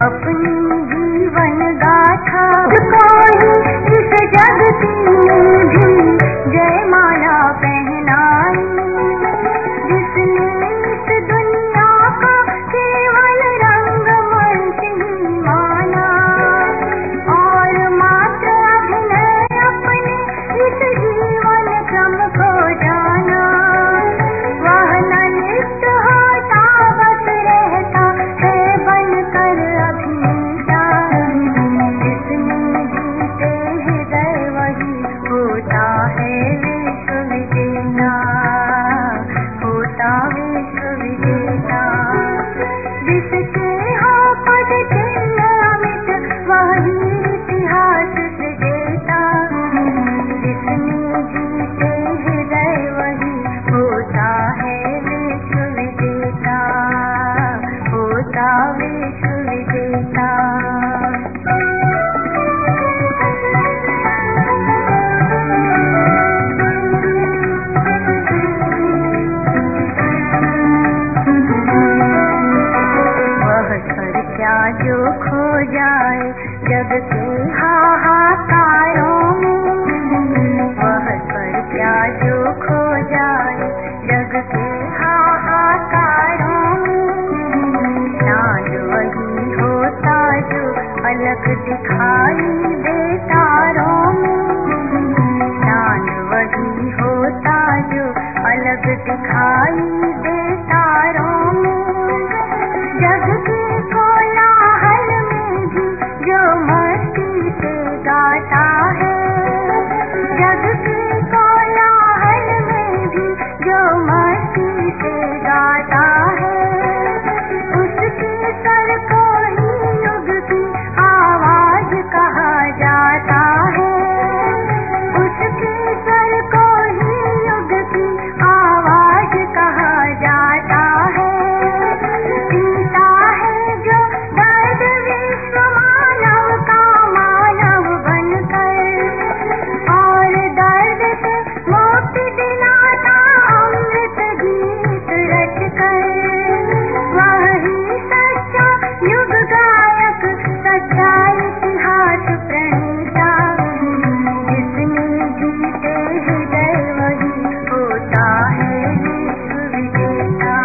अपनी जीवन गाथा कोई इस जगती में भी जयमाला पहनाई जिसने इस दुनिया को केवल रंगमंच ही माना और मात्र अभिनय अपने इस जीवन क्रम को जाना वह न लिप्त होता बस रहता है बनकर अभिनेता जिसने जीते हृदय वही होता है विश्व विजेता होता विश्व विजेता जिसके हो पद चिन्ह अमित वही इतिहास सृजेता जिसने जीते हृदय वही होता है विश्व विजेता होता विश्व विजेता वह स्वर क्या जो खो जाए जग के हाहाकारों में वह स्वर क्या जो खो जाए जग के हाहाकारों में चांद वही होता जो अलग दिखाई दे तारों में चांद वही होता जो अलग दिखाई दे तारों में जग के कोलाहल में भी जो मस्ती से गाता है जग के कोलाहल में भी जो मस्ती से गाता है उसके सर को ही युग की आवाज कहा जाता है उसके सर को ही युग की आवाज कहा जाता है पीता है जो दर्द विश्व मानव का मानव बनकर और दर्द से मुक्ति दिलाता अमृत गीत रचकर वही सच्चा युग गायक सच्चा इतिहास प्रणेता जिसने जीते हृदय वही होता है विश्व विजेता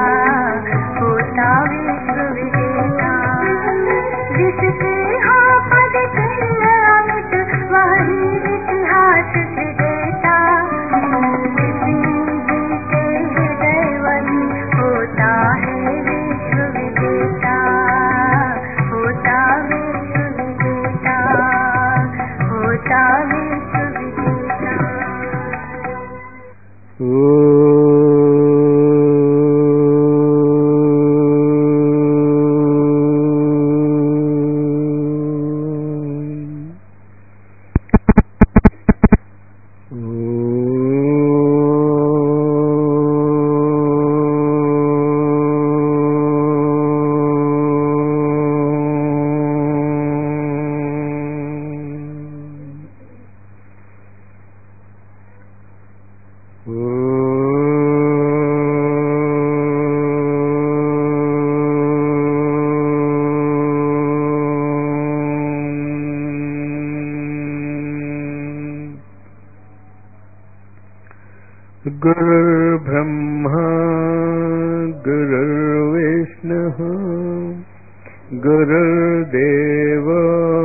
होता विश्व विजेता जिसके हो पद चिन्ह अमित वही इतिहास सृजेता जिसने जीते हृदय वही होता है विश्व विजेता होता विश्व विजेता होता विश्व विजेता गुरुर्ब्रह्मा गुरुर्विष्णुः गुरुर्देवो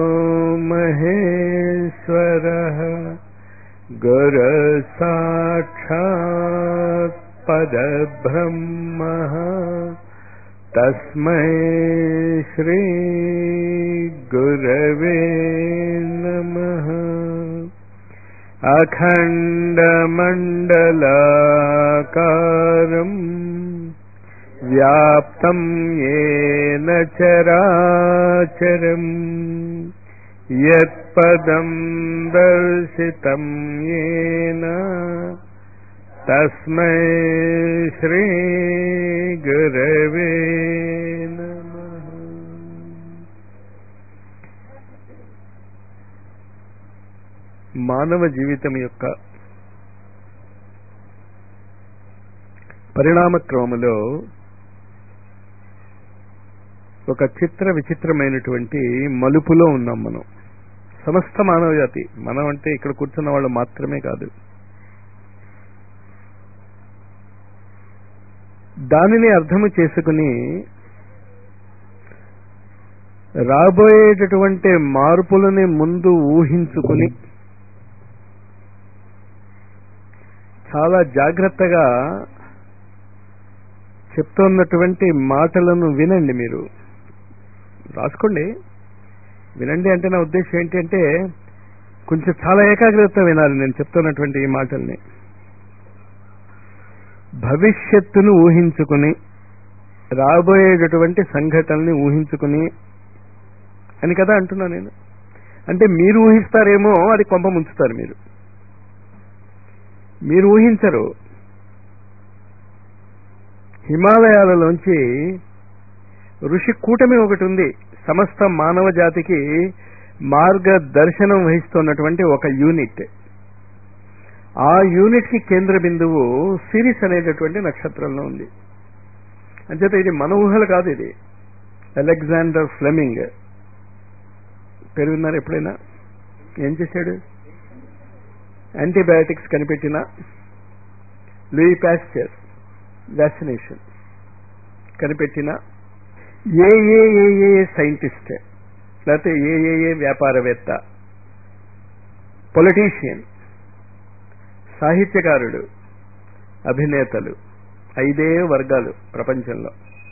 महेश्वरः गुरुसाक्षात् परब्रह्मः तस्मै श्रीगुरवे नमः अखण्डमण्डलाकारम् व्याप्तं येन चराचरम् यत्पदं दर्शितं येन तस्मै श्रीगुरवे नमः మానవ జీవితం యొక్క పరిణామ క్రమంలో ఒక చిత్ర విచిత్రమైనటువంటి మలుపులో ఉన్నాం మనం సమస్త మానవ జాతి మనం అంటే ఇక్కడ కూర్చున్న వాళ్ళు మాత్రమే కాదు దానిని అర్థము చేసుకుని రాబోయేటటువంటి మార్పులని ముందు ఊహించుకుని చాలా జాగ్రత్తగా చెప్తున్నటువంటి మాటలను వినండి మీరు రాసుకోండి వినండి అంటే నా ఉద్దేశం ఏంటి అంటే కొంచెం చాలా ఏకాగ్రత వినాలి నేను చెప్తున్నటువంటి ఈ మాటల్ని భవిష్యత్తును ఊహించుకుని రాబోయేటటువంటి సంఘటనల్ని ఊహించుకుని అని కదా అంటున్నా నేను అంటే మీరు ఊహిస్తారేమో అది కొంప ముంచుతారు మీరు మీరు ఊహించరు హిమాలయాలలోంచి ఋషి కూటమి ఒకటి ఉంది సమస్త మానవ జాతికి మార్గదర్శనం వహిస్తున్నటువంటి ఒక యూనిట్ ఆ యూనిట్ కి కేంద్ర బిందువు సిరిస్ అనేటటువంటి నక్షత్రంలో ఉంది అంచేత ఇది మన ఊహలు కాదు ఇది అలెగ్జాండర్ ఫ్లెమింగ్ పేరు విన్నారు ఎప్పుడైనా ఏం చేశాడు యాంటీబయాటిక్స్ కనిపెట్టిన లూయి పాస్చర్ వ్యాక్సినేషన్ కనిపెట్టిన ఏ ఏ ఏ ఏ సైంటిస్ట్ లేకపోతే ఏ ఏ ఏ వ్యాపారవేత్త పొలిటీషియన్ సాహిత్యకారుడు అభినేతలు ఐదే వర్గాలు ప్రపంచంలో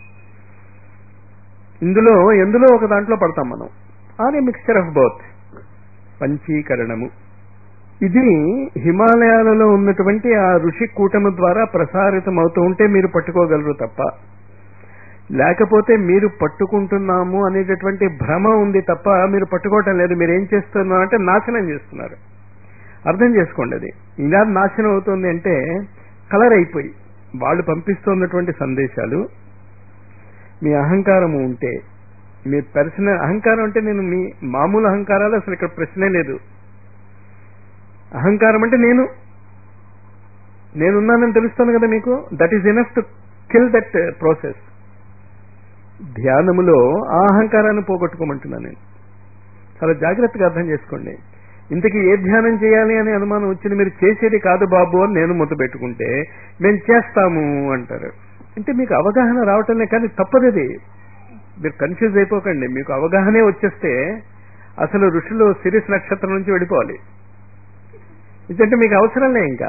ఇందులో ఎందులో ఒక దాంట్లో పడతాం మనం are a mixture of both పంచీకరణము ఇది హిమాలయాలలో ఉన్నటువంటి ఆ ఋషి కూటమి ద్వారా ప్రసారితం అవుతూ ఉంటే మీరు పట్టుకోగలరు తప్ప లేకపోతే మీరు పట్టుకుంటున్నాము అనేటటువంటి భ్రమ ఉంది తప్ప మీరు పట్టుకోవటం లేదు మీరు ఏం చేస్తున్నారు అంటే నాశనం చేస్తున్నారు అర్థం చేసుకోండి అది ఇలా నాశనం అవుతుంది అంటే కలర్ అయిపోయి వాళ్ళు పంపిస్తున్నటువంటి సందేశాలు మీ అహంకారము ఉంటే మీ పర్సనల్ అహంకారం అంటే నేను మీ మామూలు అహంకారాలు అసలు ఇక్కడ ప్రశ్నే లేదు అహంకారం అంటే నేను నేనున్నానని తెలుస్తాను కదా మీకు that is enough to kill that process ధ్యానములో ఆ అహంకారాన్ని పోగొట్టుకోమంటున్నాను నేను చాలా జాగ్రత్తగా అర్థం చేసుకోండి ఇంతకీ ఏ ధ్యానం చేయాలి అనే అనుమానం వచ్చింది మీరు చేసేది కాదు బాబు అని నేను మొత్తం పెట్టుకుంటే మేము చేస్తాము అంటారు అంటే మీకు అవగాహన రావటమే కానీ తప్పదది మీరు కన్ఫ్యూజ్ అయిపోకండి మీకు అవగాహనే వచ్చేస్తే అసలు ఋషులు సిరిస్ నక్షత్రం నుంచి వెళ్ళిపోవాలి ఇదంటే మీకు అవసరంలే ఇంకా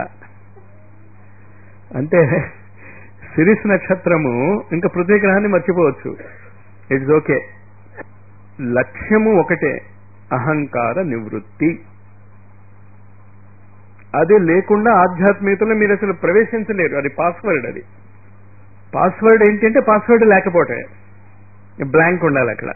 అంటే సిరిస్ నక్షత్రము ఇంకా పృథ్వీ గ్రహాన్ని మర్చిపోవచ్చు ఇట్స్ ఓకే లక్ష్యము ఒకటే అహంకార నివృత్తి అది లేకుండా ఆధ్యాత్మికతలో మీరు అసలు ప్రవేశించలేరు అది పాస్వర్డ్ అది పాస్వర్డ్ ఏంటంటే పాస్వర్డ్ లేకపోతే బ్లాంక్ ఉండాలి అక్కడ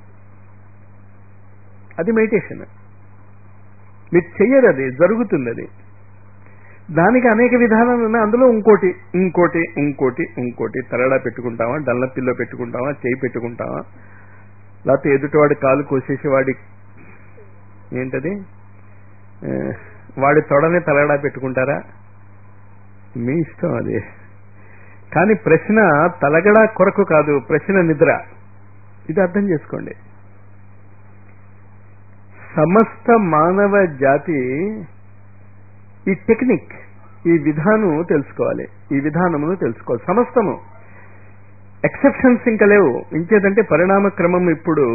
అది మెడిటేషన్ మీరు చెయ్యరు అది జరుగుతుంది అది దానికి అనేక విధానాలు ఉన్నాయి అందులో ఇంకోటి ఇంకోటి ఇంకోటి ఇంకోటి తలడా పెట్టుకుంటావా డల్ల పిల్లో పెట్టుకుంటావా చేయి పెట్టుకుంటావా లేకపోతే ఎదుటివాడి కాలు కోసేసి వాడి ఏంటది ఆ, వాడి తొడనే తలడా పెట్టుకుంటారా మీ ఇష్టం అది కానీ ప్రశ్న తలగడ కొరకు కాదు ప్రశ్న నిద్ర ఇది అర్థం చేసుకోండి సమస్త మానవ జాతి ఈ టెక్నిక్ ఈ విధానం తెలుసుకోవాలి ఈ విధానమును తెలుసుకోవాలి సమస్తము ఎక్సెప్షన్స్ ఇంకా లేవు ఇంకేదంటే పరిణామ క్రమం ఇప్పుడు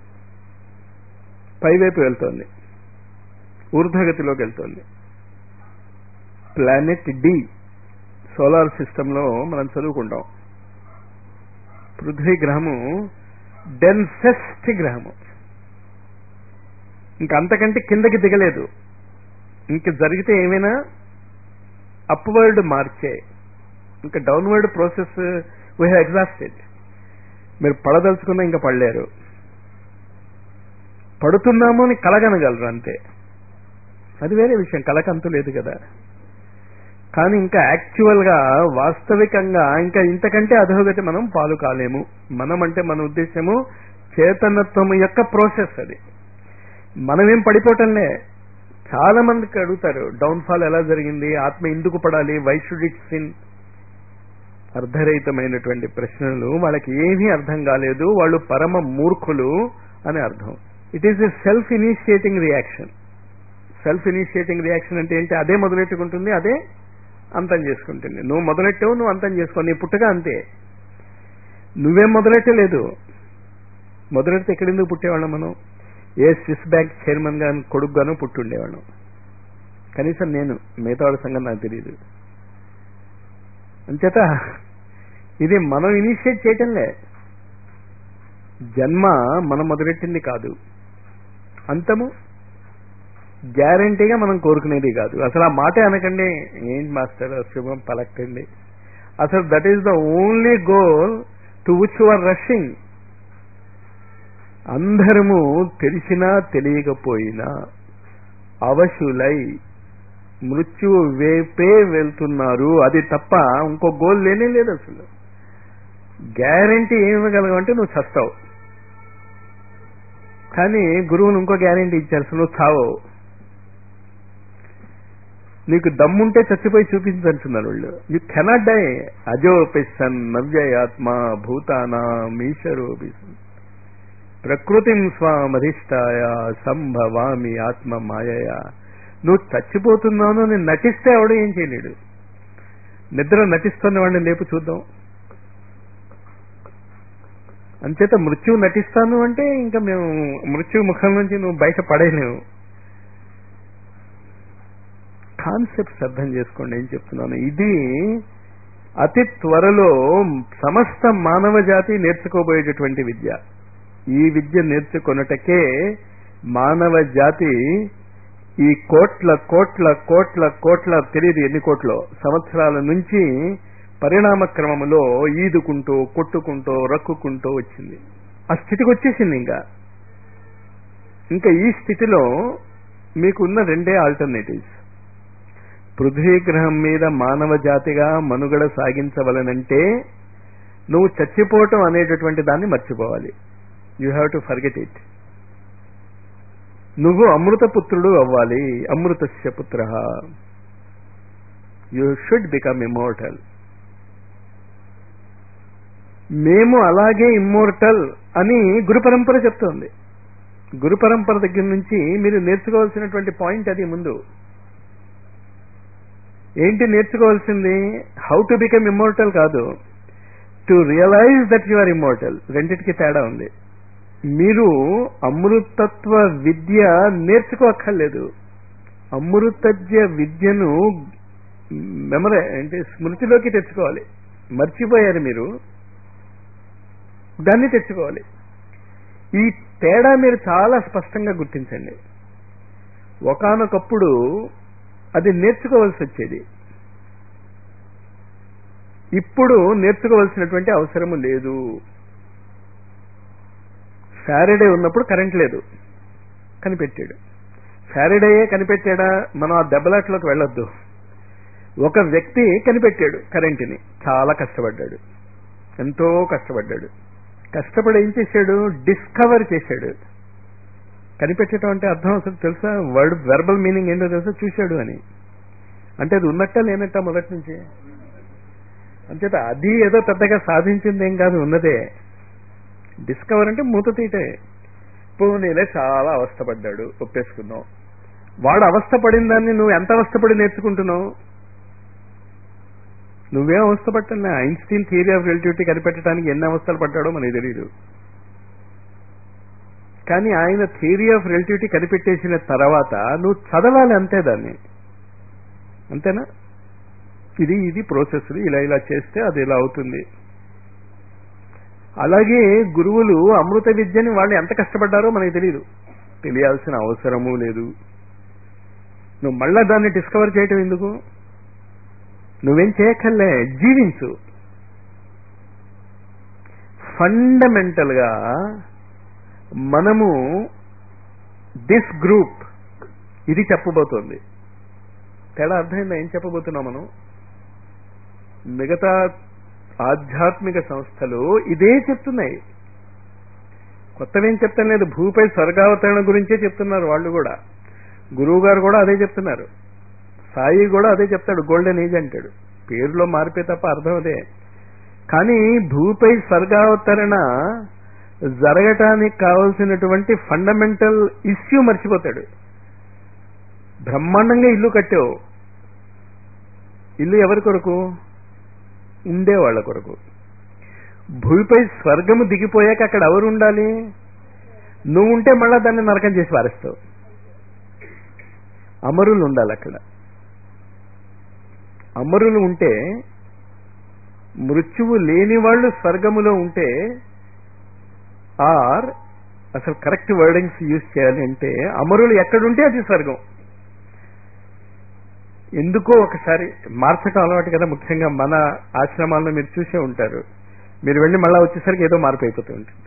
పైవైపు వెళ్తోంది ఊర్ధగతిలోకి వెళ్తోంది ప్లానెట్ డి సోలార్ సిస్టంలో మనం చదువుకుంటాం పృథ్వీ గ్రహము డెన్సెస్ట్ గ్రహము ఇంక అంతకంటే కిందకి దిగలేదు ఇంక జరిగితే ఏమైనా అప్వర్డ్ మార్చే ఇంకా downward process we have exhausted మీరు పడదలుచుకున్నా ఇంకా పడలేరు పడుతున్నాము అని కలగనగలరు అంతే అది వేరే విషయం కలకంతు లేదు కదా కానీ ఇంకా యాక్చువల్ గా వాస్తవికంగా ఇంకా ఇంతకంటే అధోగతి మనం పాలు కాలేము మనం అంటే మన ఉద్దేశము చేతనత్వం యొక్క ప్రాసెస్ అది మనమేం పడిపోవటంలే చాలా మందికి అడుగుతారు డౌన్ ఫాల్ ఎలా జరిగింది ఆత్మ ఎందుకు పడాలి వై షుడ్ ఇట్ సిన్ అర్ధరహితమైనటువంటి ప్రశ్నలు వాళ్ళకి ఏమీ అర్థం కాలేదు వాళ్ళు పరమ మూర్ఖులు అని అర్థం it is a self initiating reaction self initiating reaction అంటే ఏంటి అదే మొదలెట్టుకుంటుంది అదే అంతం చేసుకుంటుంది నువ్వు మొదలెట్టావు నువ్వు అంతం చేసుకో నీ పుట్టగా అంతే నువ్వేం మొదలెట్టలేదు మొదలెడితే ఎక్కడెందుకు పుట్టేవాళ్ళం మనం ఏ స్విస్ బ్యాంక్ చైర్మన్ గా కొడుకుగానో పుట్టుండేవాళ్ళం కనీసం నేను మిగతా వాళ్ళ సంగతి నాకు తెలియదు అంచేత ఇది మనం ఇనిషియేట్ చేయటంలే జన్మ మనం మొదలెట్టింది కాదు అంతము గ్యారంటీగా మనం కోరుకునేది కాదు అసలు ఆ మాటే అనకండి ఏంటి మాస్టర్ శుభం పలకండి అసలు that is the only goal to which are rushing అందరము తెలిసినా తెలియకపోయినా అవశులై మృత్యువు వేపే వెళ్తున్నారు అది తప్ప ఇంకో గోల్ లేనే లేదు అసలు గ్యారంటీ ఏమివ్వగలగమంటే నువ్వు చస్తావు కానీ గురువులు ఇంకో గ్యారంటీ ఇచ్చారు అసలు నువ్వు చావవు నీకు దమ్ముంటే చచ్చిపోయి చూపించంటున్నారు వాళ్ళు యు కెనాట్ డై అజోపిసన్ నవ్యయాత్మ భూతానా మీశరోపిసన్ ప్రకృతిం స్వామధిష్టాయ సంభవామి ఆత్మ మాయయ నువ్వు చచ్చిపోతున్నాను అని నటిస్తే ఎవడు ఏం చేయలేడు నిద్ర నటిస్తున్న వాడిని లేపు చూద్దాం అంచేత మృత్యువు నటిస్తాను అంటే ఇంకా మేము మృత్యు ముఖం నుంచి నువ్వు బయట పడేలేవు కాన్సెప్ట్స్ అర్థం చేసుకోండి ఏం చెప్తున్నాను ఇది అతి త్వరలో సమస్త మానవ జాతి నేర్చుకోబోయేటటువంటి విద్య ఈ విద్య నేర్చుకొనుటకే మానవ జాతి ఈ కోట్ల కోట్ల కోట్ల కోట్ల తెలియదు ఎన్ని కోట్లో సంవత్సరాల నుంచి పరిణామ క్రమములో ఈదుకుంటూ కొట్టుకుంటూ రక్కుకుంటూ వచ్చింది ఆ స్థితికి వచ్చేసింది ఇంకా ఇంకా ఈ స్థితిలో మీకున్న రెండే ఆల్టర్నేటివ్స్ పృథ్వీ గ్రహం మీద మానవ జాతిగా మనుగడ సాగించవలనంటే నువ్వు చచ్చిపోవటం అనేటటువంటి దాన్ని మర్చిపోవాలి you have to forget it నువ్వు అమృత పుత్రుడు అవ్వాలి అమృతస్య పుత్ర యూ షుడ్ బికమ్ ఇమ్మోర్టల్ మేము అలాగే ఇమ్మోర్టల్ అని గురు పరంపర చెప్తోంది గురు పరంపర దగ్గర నుంచి మీరు నేర్చుకోవాల్సినటువంటి పాయింట్ అది ముందు ఏంటి నేర్చుకోవాల్సింది హౌ టు బికమ్ ఇమ్మోర్టల్ కాదు to realise that you are immortal రెండిటికి తేడా ఉంది మీరు అమృతత్వ విద్య నేర్చుకోక్కర్లేదు అమృతజ్య విద్యను మెమరీ అంటే స్మృతిలోకి తెచ్చుకోవాలి మర్చిపోయారు మీరు దాన్ని తెచ్చుకోవాలి ఈ తేడా మీరు చాలా స్పష్టంగా గుర్తించండి ఒకనొకప్పుడు అది నేర్చుకోవాల్సి వచ్చేది ఇప్పుడు నేర్చుకోవాల్సినటువంటి అవసరము లేదు సాటర్డే ఉన్నప్పుడు కరెంట్ లేదు కనిపెట్టాడు సాటర్డేయే కనిపెట్టాడా మనం ఆ దెబ్బలాట్లోకి వెళ్ళొద్దు ఒక వ్యక్తి కనిపెట్టాడు కరెంటుని చాలా కష్టపడ్డాడు ఎంతో కష్టపడ్డాడు కష్టపడి ఏం చేశాడు డిస్కవర్ చేశాడు కనిపెట్టడం అంటే అర్థం అసలు తెలుసా వర్డ్ వెర్బల్ మీనింగ్ ఏంటో తెలుసా చూశాడు అని అంటే అది ఉన్నట్ట లేనట్ట మొదటి నుంచి అంచేత అది ఏదో పెద్దగా సాధించింది ఏం కాదు ఉన్నదే డిస్కవర్ అంటే మూత తీయటే పూనీలే చాలా అవస్థపడ్డాడు ఒప్పేసుకుందాం వాడు అవస్థపడిన దాన్ని నువ్వు ఎంత అవస్థపడి నేర్చుకుంటున్నావు నువ్వేం అవస్థపట్టలే ఐన్స్టీన్ థియరీ ఆఫ్ రిలేటివిటీ కనిపెట్టడానికి ఎన్ని అవస్థలు పడ్డాడో మనకి తెలియదు కానీ ఆయన థియరీ ఆఫ్ రిలేటివిటీ కనిపెట్టేసిన తర్వాత నువ్వు చదవాలి అంతే దాన్ని అంతేనా ఇది ఇది ప్రాసెస్ ఇలా ఇలా చేస్తే అది ఇలా అవుతుంది అలాగే గురువులు అమృత విద్యని వాళ్ళు ఎంత కష్టపడ్డారో మనకి తెలియదు తెలియాల్సిన అవసరము లేదు నువ్వు మళ్ళా దాన్ని డిస్కవర్ చేయటం ఎందుకు నువ్వేం చేయక్కర్లే జీవించు ఫండమెంటల్ గా మనము దిస్ గ్రూప్ ఇది చెప్పబోతోంది తేడా అర్థమైందా ఏం చెప్పబోతున్నాం మనం మిగతా ఆధ్యాత్మిక సంస్థలు ఇదే చెప్తున్నాయి కొత్తవేం చెప్తాం లేదు భూపై స్వర్గావతరణ గురించే చెప్తున్నారు వాళ్ళు కూడా గురువు గారు కూడా అదే చెప్తున్నారు సాయి కూడా అదే చెప్తాడు గోల్డెన్ ఏజ్ అంటాడు పేరులో మారిపోయి తప్ప అర్థం అదే కానీ భూపై స్వర్గావతరణ జరగటానికి కావలసినటువంటి ఫండమెంటల్ ఇష్యూ మర్చిపోతాడు బ్రహ్మాండంగా ఇల్లు కట్టావు ఇల్లు ఎవరి కొరకు ఉండే వాళ్ళ కొరకు భూమిపై స్వర్గము దిగిపోయాక అక్కడ ఎవరు ఉండాలి నువ్వు ఉంటే మళ్ళా దాన్ని నరకం చేసి పారేస్తావు అమరులు ఉండాలి అక్కడ అమరులు ఉంటే మృత్యువు లేని వాళ్ళు స్వర్గములో ఉంటే ఆర్ అసలు కరెక్ట్ వర్డింగ్స్ యూజ్ చేయాలి అంటే అమరులు ఎక్కడుంటే అది స్వర్గం ఎందుకో ఒకసారి మార్చటం అలవాటు కదా ముఖ్యంగా మన ఆశ్రమాల్లో మీరు చూసే ఉంటారు మీరు వెళ్ళి మళ్ళా వచ్చేసరికి ఏదో మార్పు అయిపోతూ ఉంటుంది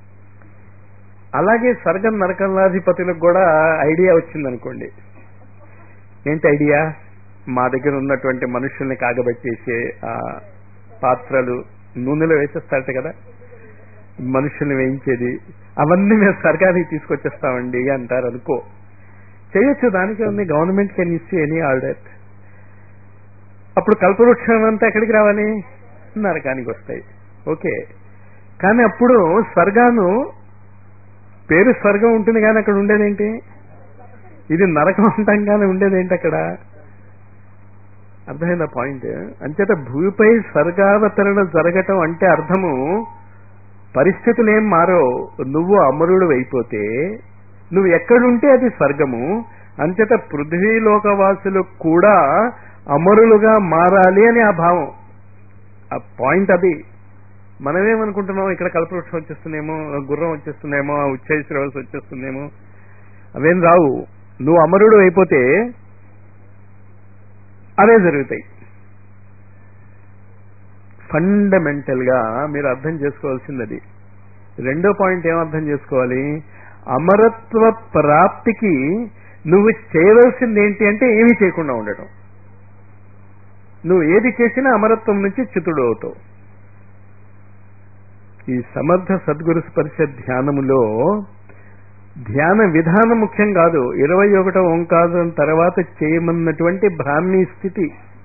అలాగే స్వర్గం నరకలాధిపతులకు కూడా ఐడియా వచ్చిందనుకోండి ఏంటి ఐడియా మా దగ్గర ఉన్నటువంటి మనుషుల్ని కాగబెట్టేసే ఆ పాత్రలు నూనెలో వేసేస్తారట కదా మనుషుల్ని వేయించేది అవన్నీ మేము స్వర్గానికి తీసుకొచ్చేస్తామండి అంటారు అనుకో చేయొచ్చు దానికి ఉంది government can issue any order అప్పుడు కల్పవృక్షం అంతా ఎక్కడికి రావాలి నరకానికి వస్తాయి ఓకే కానీ అప్పుడు స్వర్గాను పేరు స్వర్గం ఉంటుంది కానీ అక్కడ ఉండేదేంటి ఇది నరకం అంటాం కానీ ఉండేదేంటి అక్కడ అర్థమైందా పాయింట్ అంచేత భూమిపై స్వర్గావతరణ జరగటం అంటే అర్థము పరిస్థితులు ఏం మారో నువ్వు అమరుడు అయిపోతే నువ్వు ఎక్కడుంటే అది స్వర్గము అంచేత పృథ్వీలోకవాసులు కూడా అమరులుగా మారాలి అని ఆ భావం ఆ పాయింట్ అది మనమేమనుకుంటున్నాం ఇక్కడ కల్పవృక్షం వచ్చేస్తుందేమో గుర్రం వచ్చేస్తుందేమో ఉచ్చై శ్రవస్ వచ్చేస్తుందేమో అవేం రావు నువ్వు అమరుడు అయిపోతే అవే జరుగుతాయి ఫండమెంటల్ గా మీరు అర్థం చేసుకోవాల్సింది అది రెండో పాయింట్ ఏం అర్థం చేసుకోవాలి అమరత్వ ప్రాప్తికి నువ్వు చేయవలసింది ఏంటి అంటే ఏమీ చేయకుండా ఉండటం నువ్వు ఏది చేసినా అమరత్వం నుంచి చ్యుతుడు అవుతావు ఈ సమర్థ సద్గురు స్పర్శ ధ్యానములో ధ్యాన విధానం ముఖ్యం కాదు ఇరవై ఒకటో ఓంకారం తర్వాత చేయమన్నటువంటి బ్రాహ్మీ స్థితి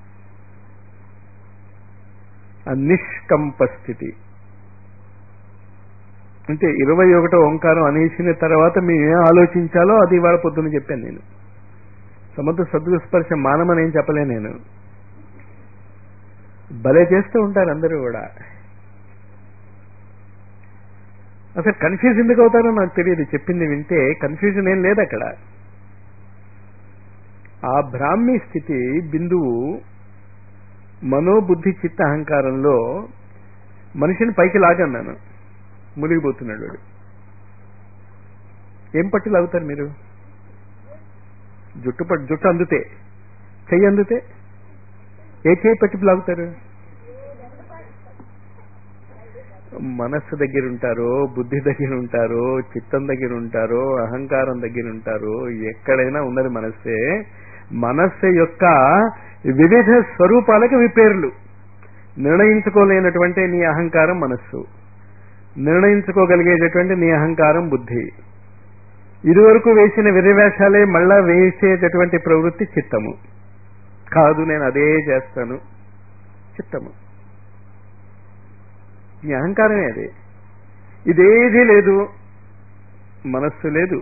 ఆ నిష్కంప స్థితి అంటే ఇరవై ఒకటో ఓంకారం అనేసిన తర్వాత మేము ఏం ఆలోచించాలో అది ఇవాళ పొద్దున చెప్పాను నేను సముద్ర సద్గురు స్పర్శ మానమని ఏం చెప్పలే నేను భలే చేస్తూ ఉంటారు అందరూ కూడా అసలు కన్ఫ్యూజ్ ఎందుకు అవుతారో నాకు తెలియదు చెప్పింది వింటే కన్ఫ్యూజన్ ఏం లేదు అక్కడ ఆ బ్రాహ్మీ స్థితి బిందువు మనోబుద్ధి చిత్త అహంకారంలో మనిషిని పైకి లాగన్నాను మునిగిపోతున్నాడు వాడు ఏం పట్టి లాగుతారు మీరు జుట్టు పట్టు జుట్టు అందుతే చెయ్యి అందుతే ఏ చేయి పట్టి లాగుతారు మనస్సు దగ్గర ఉంటారో బుద్ధి దగ్గర ఉంటారో చిత్తం దగ్గర ఉంటారో అహంకారం దగ్గర ఉంటారో ఎక్కడైనా ఉన్నది మనస్సే మనస్సు యొక్క వివిధ స్వరూపాలకు విపేర్లు నిర్ణయించుకోలేనటువంటి నీ అహంకారం మనస్సు నిర్ణయించుకోగలిగేటటువంటి నీ అహంకారం బుద్ధి ఇదివరకు వేసిన విరివేషాలే మళ్ళా వేసేటటువంటి ప్రవృత్తి చిత్తము కాదు నేను అదే చేస్తాను చిత్తము నీ అహంకారమే అది ఇదేదీ లేదు మనస్సు లేదు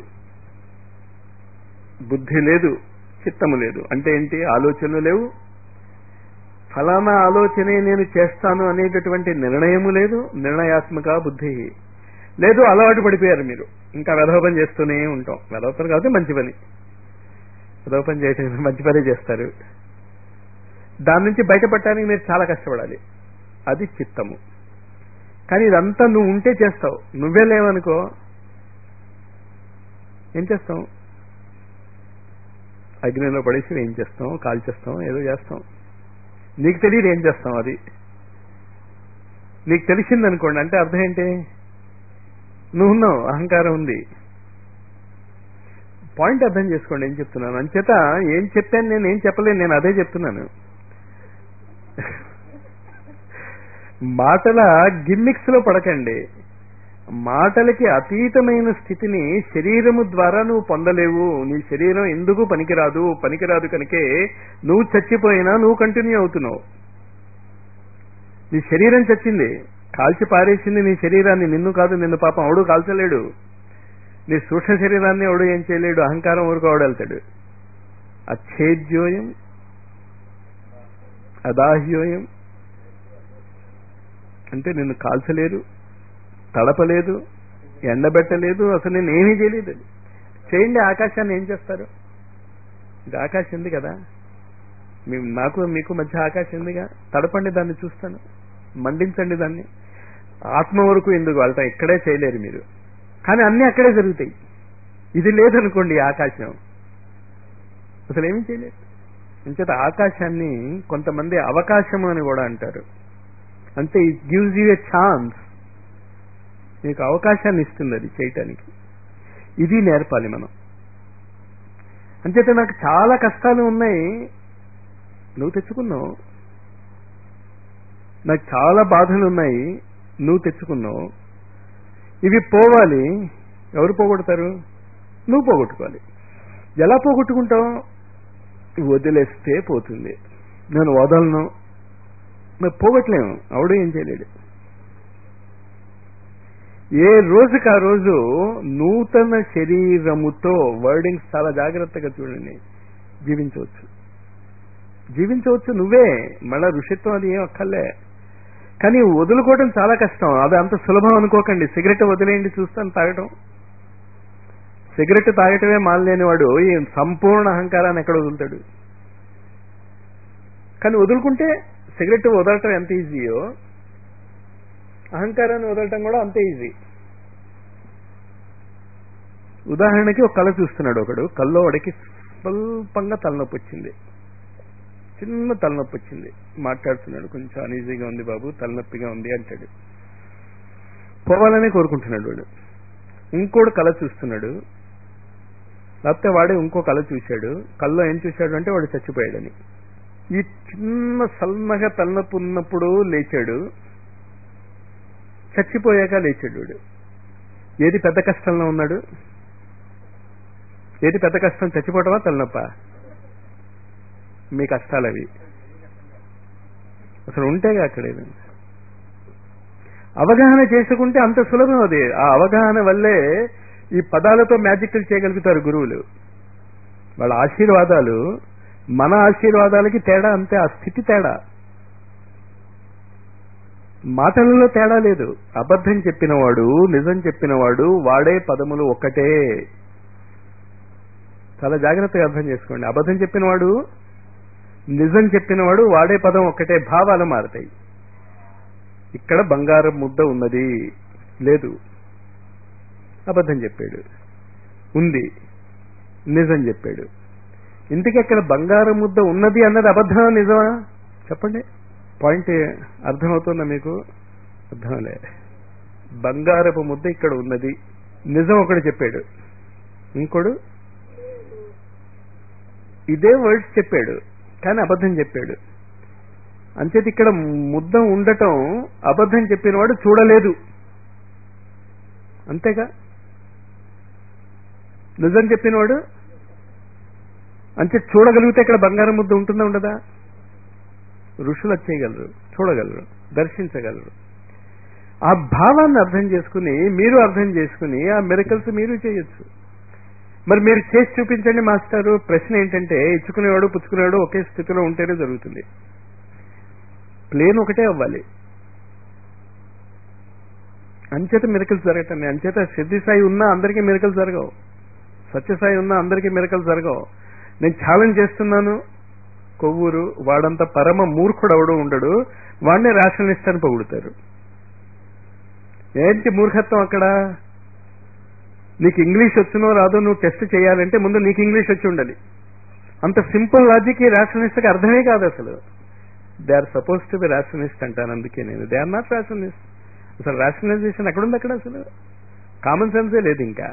బుద్ధి లేదు చిత్తము లేదు అంటే ఏంటి ఆలోచనలు లేవు ఫలానా ఆలోచనే నేను చేస్తాను అనేటటువంటి నిర్ణయము లేదు నిర్ణయాత్మక బుద్ధి లేదు అలవాటు పడిపోయారు మీరు ఇంకా వెధవపం చేస్తూనే ఉంటాం వెధవపని కాబట్టి మంచి పని వెధవపని చేయటం మంచి పని చేస్తారు దాని నుంచి బయటపడటానికి మీరు చాలా కష్టపడాలి అది చిత్తము కానీ ఇదంతా నువ్వు ఉంటే చేస్తావు నువ్వే లేవనుకో ఏం చేస్తాం అగ్నిలో పడేసి ఏం చేస్తాం కాల్ చేస్తాం ఏదో చేస్తాం నీకు తెలియదు ఏం చేస్తాం అది నీకు తెలిసిందనుకోండి అంటే అర్థం ఏంటి నువ్వు ఉన్నావు అహంకారం ఉంది పాయింట్ అర్థం చేసుకోండి ఏం చెప్తున్నాను అంచేత ఏం చెప్పాను నేను ఏం చెప్పలేను నేను అదే చెప్తున్నాను మాటల గిమ్మిక్స్ లో పడకండి మాటలకి అతీతమైన స్థితిని శరీరము ద్వారా నువ్వు పొందలేవు నీ శరీరం ఎందుకు పనికిరాదు పనికిరాదు కనుకే నువ్వు చచ్చిపోయినా నువ్వు కంటిన్యూ అవుతున్నావు నీ శరీరం చచ్చింది కాల్చి పారేసింది నీ శరీరాన్ని నిన్ను కాదు నిన్ను పాపం అవడు కాల్చలేడు నీ సూక్ష్మ శరీరాన్ని ఎవడు ఏం చేయలేడు అహంకారం వరకు అవడెళ్తాడు అచ్ఛేద్యోయం అదాహ్యోయం అంటే నిన్ను కాల్చలేదు తడపలేదు ఎండబెట్టలేదు అసలు నేను ఏమీ చేయలేదు అది. చేయండి ఆకాశాన్ని ఏం చేస్తారు ఇది ఆకాశం ఉంది కదా మీ నాకు మీకు మధ్య ఆకాశం ఉందిగా తడపండి దాన్ని చూస్తాను మండించండి దాన్ని ఆత్మ వరకు ఎందుకు వెళ్తాం ఇక్కడే చేయలేరు మీరు కానీ అన్ని అక్కడే జరుగుతాయి ఇది లేదనుకోండి ఈ ఆకాశం అసలు ఏమీ చేయలేదు అంచేత ఆకాశాన్ని కొంతమంది అవకాశము అని కూడా అంటారు అంటే it gives you a chance మీకు అవకాశాన్ని ఇస్తుంది అది చేయటానికి ఇది నేర్పాలి మనం అంచేత నాకు చాలా కష్టాలు ఉన్నాయి నువ్వు తెచ్చుకున్నావు నాకు చాలా బాధలు ఉన్నాయి నువ్వు తెచ్చుకున్నావు ఇవి పోవాలి ఎవరు పోగొడతారు నువ్వు పోగొట్టుకోవాలి ఎలా పోగొట్టుకుంటావు వదిలేస్తే పోతుంది నేను వదలను మరి పోగొట్టలేము అవడు ఏం చేయలేడు ఏ రోజుకి ఆ రోజు నూతన శరీరముతో వర్డింగ్స్ చాలా జాగ్రత్తగా చూడండి జీవించవచ్చు జీవించవచ్చు నువ్వే మళ్ళా ఋషిత్వం అది ఏం అక్కర్లే కానీ వదులుకోవడం చాలా కష్టం అది అంత సులభం అనుకోకండి సిగరెట్ వదిలేయండి చూస్తాను తాగటం సిగరెట్ తాగటమే మానలేని వాడు ఈ సంపూర్ణ అహంకారాన్ని ఎక్కడ వదులుతాడు కానీ వదులుకుంటే సిగరెట్ వదలటం ఎంత ఈజీయో అహంకారాన్ని వదలటం కూడా అంతే ఈజీ ఉదాహరణకి ఒక కళ చూస్తున్నాడు ఒకడు కల్లో వాడికి స్వల్పంగా తలనొప్పి వచ్చింది చిన్న తలనొప్పి వచ్చింది మాట్లాడుతున్నాడు కొంచెం అనీజీగా ఉంది బాబు తలనొప్పిగా ఉంది అంటాడు పోవాలనే కోరుకుంటున్నాడు వాడు ఇంకోడు కళ చూస్తున్నాడు లేకపోతే వాడే ఇంకో కళ చూశాడు కళ్ళలో ఏం చూశాడు అంటే వాడు చచ్చిపోయాడని ఈ చిన్న సన్నగా తలనొప్పి ఉన్నప్పుడు లేచాడు చచ్చిపోయాక లేచాడు వాడు ఏది పెద్ద కష్టంలో ఉన్నాడు ఏది పెద్ద కష్టం చచ్చిపోవటమా తలనొప్ప మీ కష్టాలు అవి అసలు ఉంటేగా అక్కడ ఏమి. అవగాహన చేసుకుంటే అంత సులభం అది ఆ అవగాహన వల్లే ఈ పదాలతో మ్యాజిక్లు చేయగలుగుతారు గురువులు వాళ్ళ ఆశీర్వాదాలు మన ఆశీర్వాదాలకి తేడా అంతే ఆ స్థితి తేడా మాటలలో తేడా లేదు అబద్ధం చెప్పినవాడు నిజం చెప్పినవాడు వాడే పదములు ఒక్కటే చాలా జాగ్రత్తగా అర్థం చేసుకోండి అబద్ధం చెప్పినవాడు నిజం చెప్పినవాడు వాడే పదం ఒక్కటే భావాలు మారతాయి ఇక్కడ బంగారం ముద్ద ఉన్నది లేదు అబద్ధం చెప్పాడు ఉంది నిజం చెప్పాడు ఇంటికి అక్కడ బంగారం ముద్ద ఉన్నది అన్నది అబద్ధమా నిజమా చెప్పండి పాయింట్ అర్థమవుతుందా మీకు అర్థంలే బంగారపు ముద్ద ఇక్కడ ఉన్నది నిజం ఒకడు చెప్పాడు ఇంకోడు ఇదే వర్డ్స్ చెప్పాడు కానీ అబద్ధం చెప్పాడు అంచేది ఇక్కడ ముద్ద ఉండటం అబద్ధం చెప్పినవాడు చూడలేదు అంతేగా నిజం చెప్పినవాడు అంతే చూడగలిగితే ఇక్కడ బంగారం ముద్ద ఉంటుందా ఉండదా ఋషులు వచ్చేయగలరు చూడగలరు దర్శించగలరు ఆ భావాన్ని అర్థం చేసుకుని మీరు అర్థం చేసుకుని ఆ మెరికల్స్ మీరు చేయొచ్చు మరి మీరు చేసి చూపించండి మాస్టారు ప్రశ్న ఏంటంటే ఇచ్చుకునేవాడు పుచ్చుకునేవాడు ఒకే స్థితిలో ఉంటేనే జరుగుతుంది ప్లేన్ ఒకటే అవ్వాలి అంచేత మిరకల్స్ జరగటండి అంచేత సిద్ధి సాయి ఉన్నా అందరికీ మిరకల్స్ జరగవు సత్యసాయి ఉన్నా అందరికీ మిరకల్స్ జరగవు నేను ఛాలెంజ్ చేస్తున్నాను కొవ్వూరు వాడంత పరమ మూర్ఖుడు అవడు ఉండడు వాడినే రేషనలిస్ట్ అని పొగుడుతారు ఏంటి మూర్ఖత్వం అక్కడ నీకు ఇంగ్లీష్ వచ్చినో రాదో నువ్వు టెస్ట్ చేయాలంటే ముందు నీకు ఇంగ్లీష్ వచ్చి ఉండాలి అంత సింపుల్ లాజిక్ ఈ రేషనలిస్ట్కి అర్థమే కాదు అసలు they are suppose to be rationalist అంటాను అందుకే నేను దే ఆర్ నాట్ రేషనలిస్ట్ అసలు రేషనలైజేషన్ ఎక్కడుంది అక్కడ అసలు కామన్ సెన్సే లేదు ఇంకా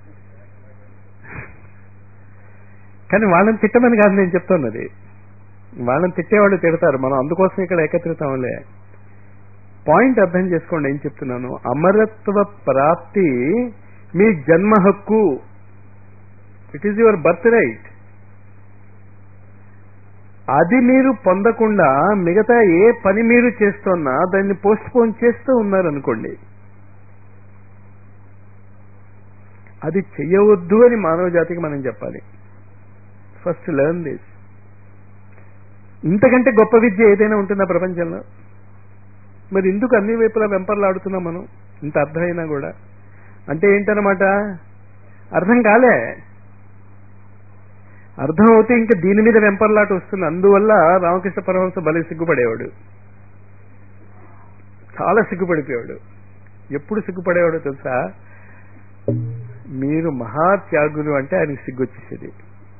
కానీ వాళ్ళని తిట్టమని కాదు నేను చెప్తున్నది వాళ్ళని తిట్టేవాళ్ళు తిడతారు మనం అందుకోసం ఇక్కడ ఏకత్రితాంలే పాయింట్ అర్థం చేసుకోండి ఏం చెప్తున్నాను అమరత్వ ప్రాప్తి మీ జన్మ హక్కు it is your birth right అది మీరు పొందకుండా మిగతా ఏ పని మీరు చేస్తున్నా దాన్ని పోస్ట్ పోన్ చేస్తూ ఉన్నారనుకోండి అది చెయ్యవద్దు అని మానవ జాతికి మనం చెప్పాలి ఫస్ట్ లెర్న్ దిస్ ఇంతకంటే గొప్ప విద్య ఏదైనా ఉంటుందా ప్రపంచంలో మరి ఎందుకు అన్ని వైపులా వెంపర్లాడుతున్నాం మనం ఇంత అర్థమైనా కూడా అంటే ఏంటన్నమాట అర్థం కాలే అర్థం అవుతే ఇంకా దీని మీద వెంపర్లాట వస్తుంది అందువల్ల రామకృష్ణ పరమహంస భలే సిగ్గుపడేవాడు చాలా సిగ్గుపడిపోయాడు ఎప్పుడు సిగ్గుపడేవాడో తెలుసా మీరు మహాత్యాగులు అంటే ఆయనకి సిగ్గు వచ్చేసేది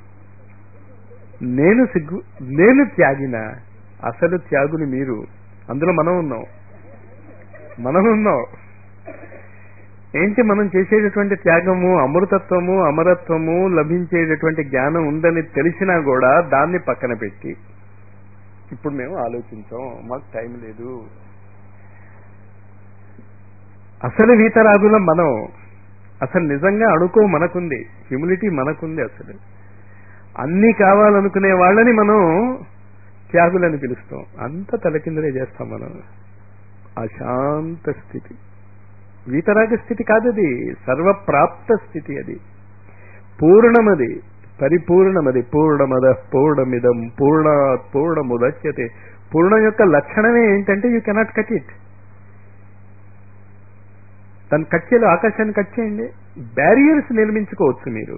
నేను సిగ్గు నేను త్యాగిన అసలు త్యాగుని మీరు అందులో మనం ఉన్నాం మనం ఉన్నాం ఏంటి మనం చేసేటటువంటి త్యాగము అమృతత్వము అమరత్వము లభించేటటువంటి జ్ఞానం ఉందని తెలిసినా కూడా దాన్ని పక్కన పెట్టి ఇప్పుడు మేము ఆలోచించాం మాకు టైం లేదు అసలు వీతరాగులం మనం అసలు నిజంగా అణుకో మనకుంది హ్యూమిలిటీ మనకుంది అసలు అన్ని కావాలనుకునే వాళ్ళని మనం త్యాగులని పిలుస్తాం అంత తలకిందలే చేస్తాం మనం అశాంత స్థితి వీతరాగ స్థితి కాదది సర్వప్రాప్త స్థితి అది పూర్ణమది పరిపూర్ణమది పూర్ణమద పూర్ణమిదం పూర్ణాత్ పూర్ణముదచ్యతే పూర్ణం యొక్క లక్షణమే ఏంటంటే యూ కెనాట్ కట్ ఇట్ దాన్ని కట్ చేయలేదు ఆకాశాన్ని కట్ చేయండి బ్యారియర్స్ నిర్మించుకోవచ్చు మీరు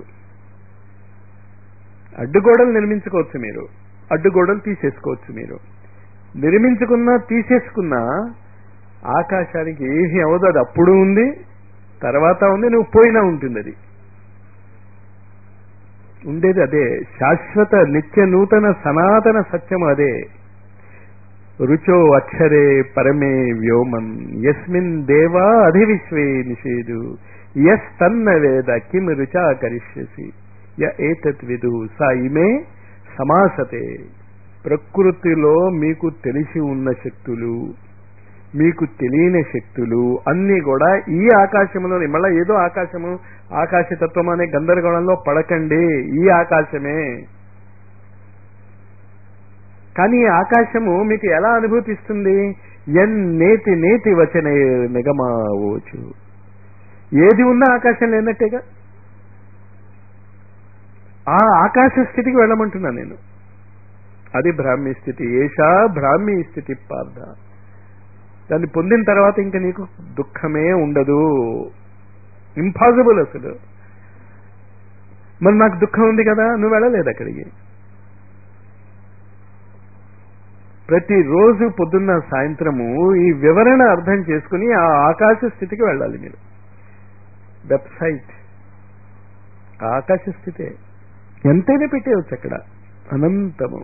అడ్డుగోడలు నిర్మించుకోవచ్చు మీరు అడ్డుగోడలు తీసేసుకోవచ్చు మీరు నిర్మించుకున్నా తీసేసుకున్నా ఆకాశానికి ఏమి అవదు అది అప్పుడు ఉంది తర్వాత ఉంది నువ్వు పోయినా ఉంటుంది అది ఉండేది అదే శాశ్వత నిత్య నూతన సనాతన సత్యం అదే రుచో అక్షరే పరమే వ్యోమన్ యస్మిన్ దేవా అధివిశ్వే నిషేదు యస్ తన్న వేద కిం రుచా కరిష్యసి య ఏతత్ విదు సా ఇమే సమాసతే ప్రకృతిలో మీకు తెలిసి ఉన్న శక్తులు మీకు తెలియని శక్తులు అన్ని కూడా ఈ ఆకాశంలో మళ్ళా ఏదో ఆకాశము ఆకాశతత్వం అనే గందరగోళంలో పడకండి ఈ ఆకాశమే కానీ ఈ ఆకాశము మీకు ఎలా అనుభూతిస్తుంది ఎన్ నేతి నేతి వచనే నిగమావోచు ఏది ఉన్నా ఆకాశం లేనట్టేగా ఆ ఆకాశ స్థితికి వెళ్ళమంటున్నా నేను అది బ్రాహ్మీ స్థితి ఏషా బ్రాహ్మీ స్థితి పార్థ దాన్ని పొందిన తర్వాత ఇంకా నీకు దుఃఖమే ఉండదు ఇంపాసిబుల్ అసలు మరి నాకు దుఃఖం ఉంది కదా నువ్వు వెళ్ళలేదు అక్కడికి ప్రతిరోజు పొద్దున్న సాయంత్రము ఈ వివరణ అర్థం చేసుకుని ఆ ఆకాశ స్థితికి వెళ్ళాలి మీరు వెబ్సైట్ ఆ ఆకాశ స్థితే ఎంతైనా పెట్టేయచ్చు అక్కడ అనంతము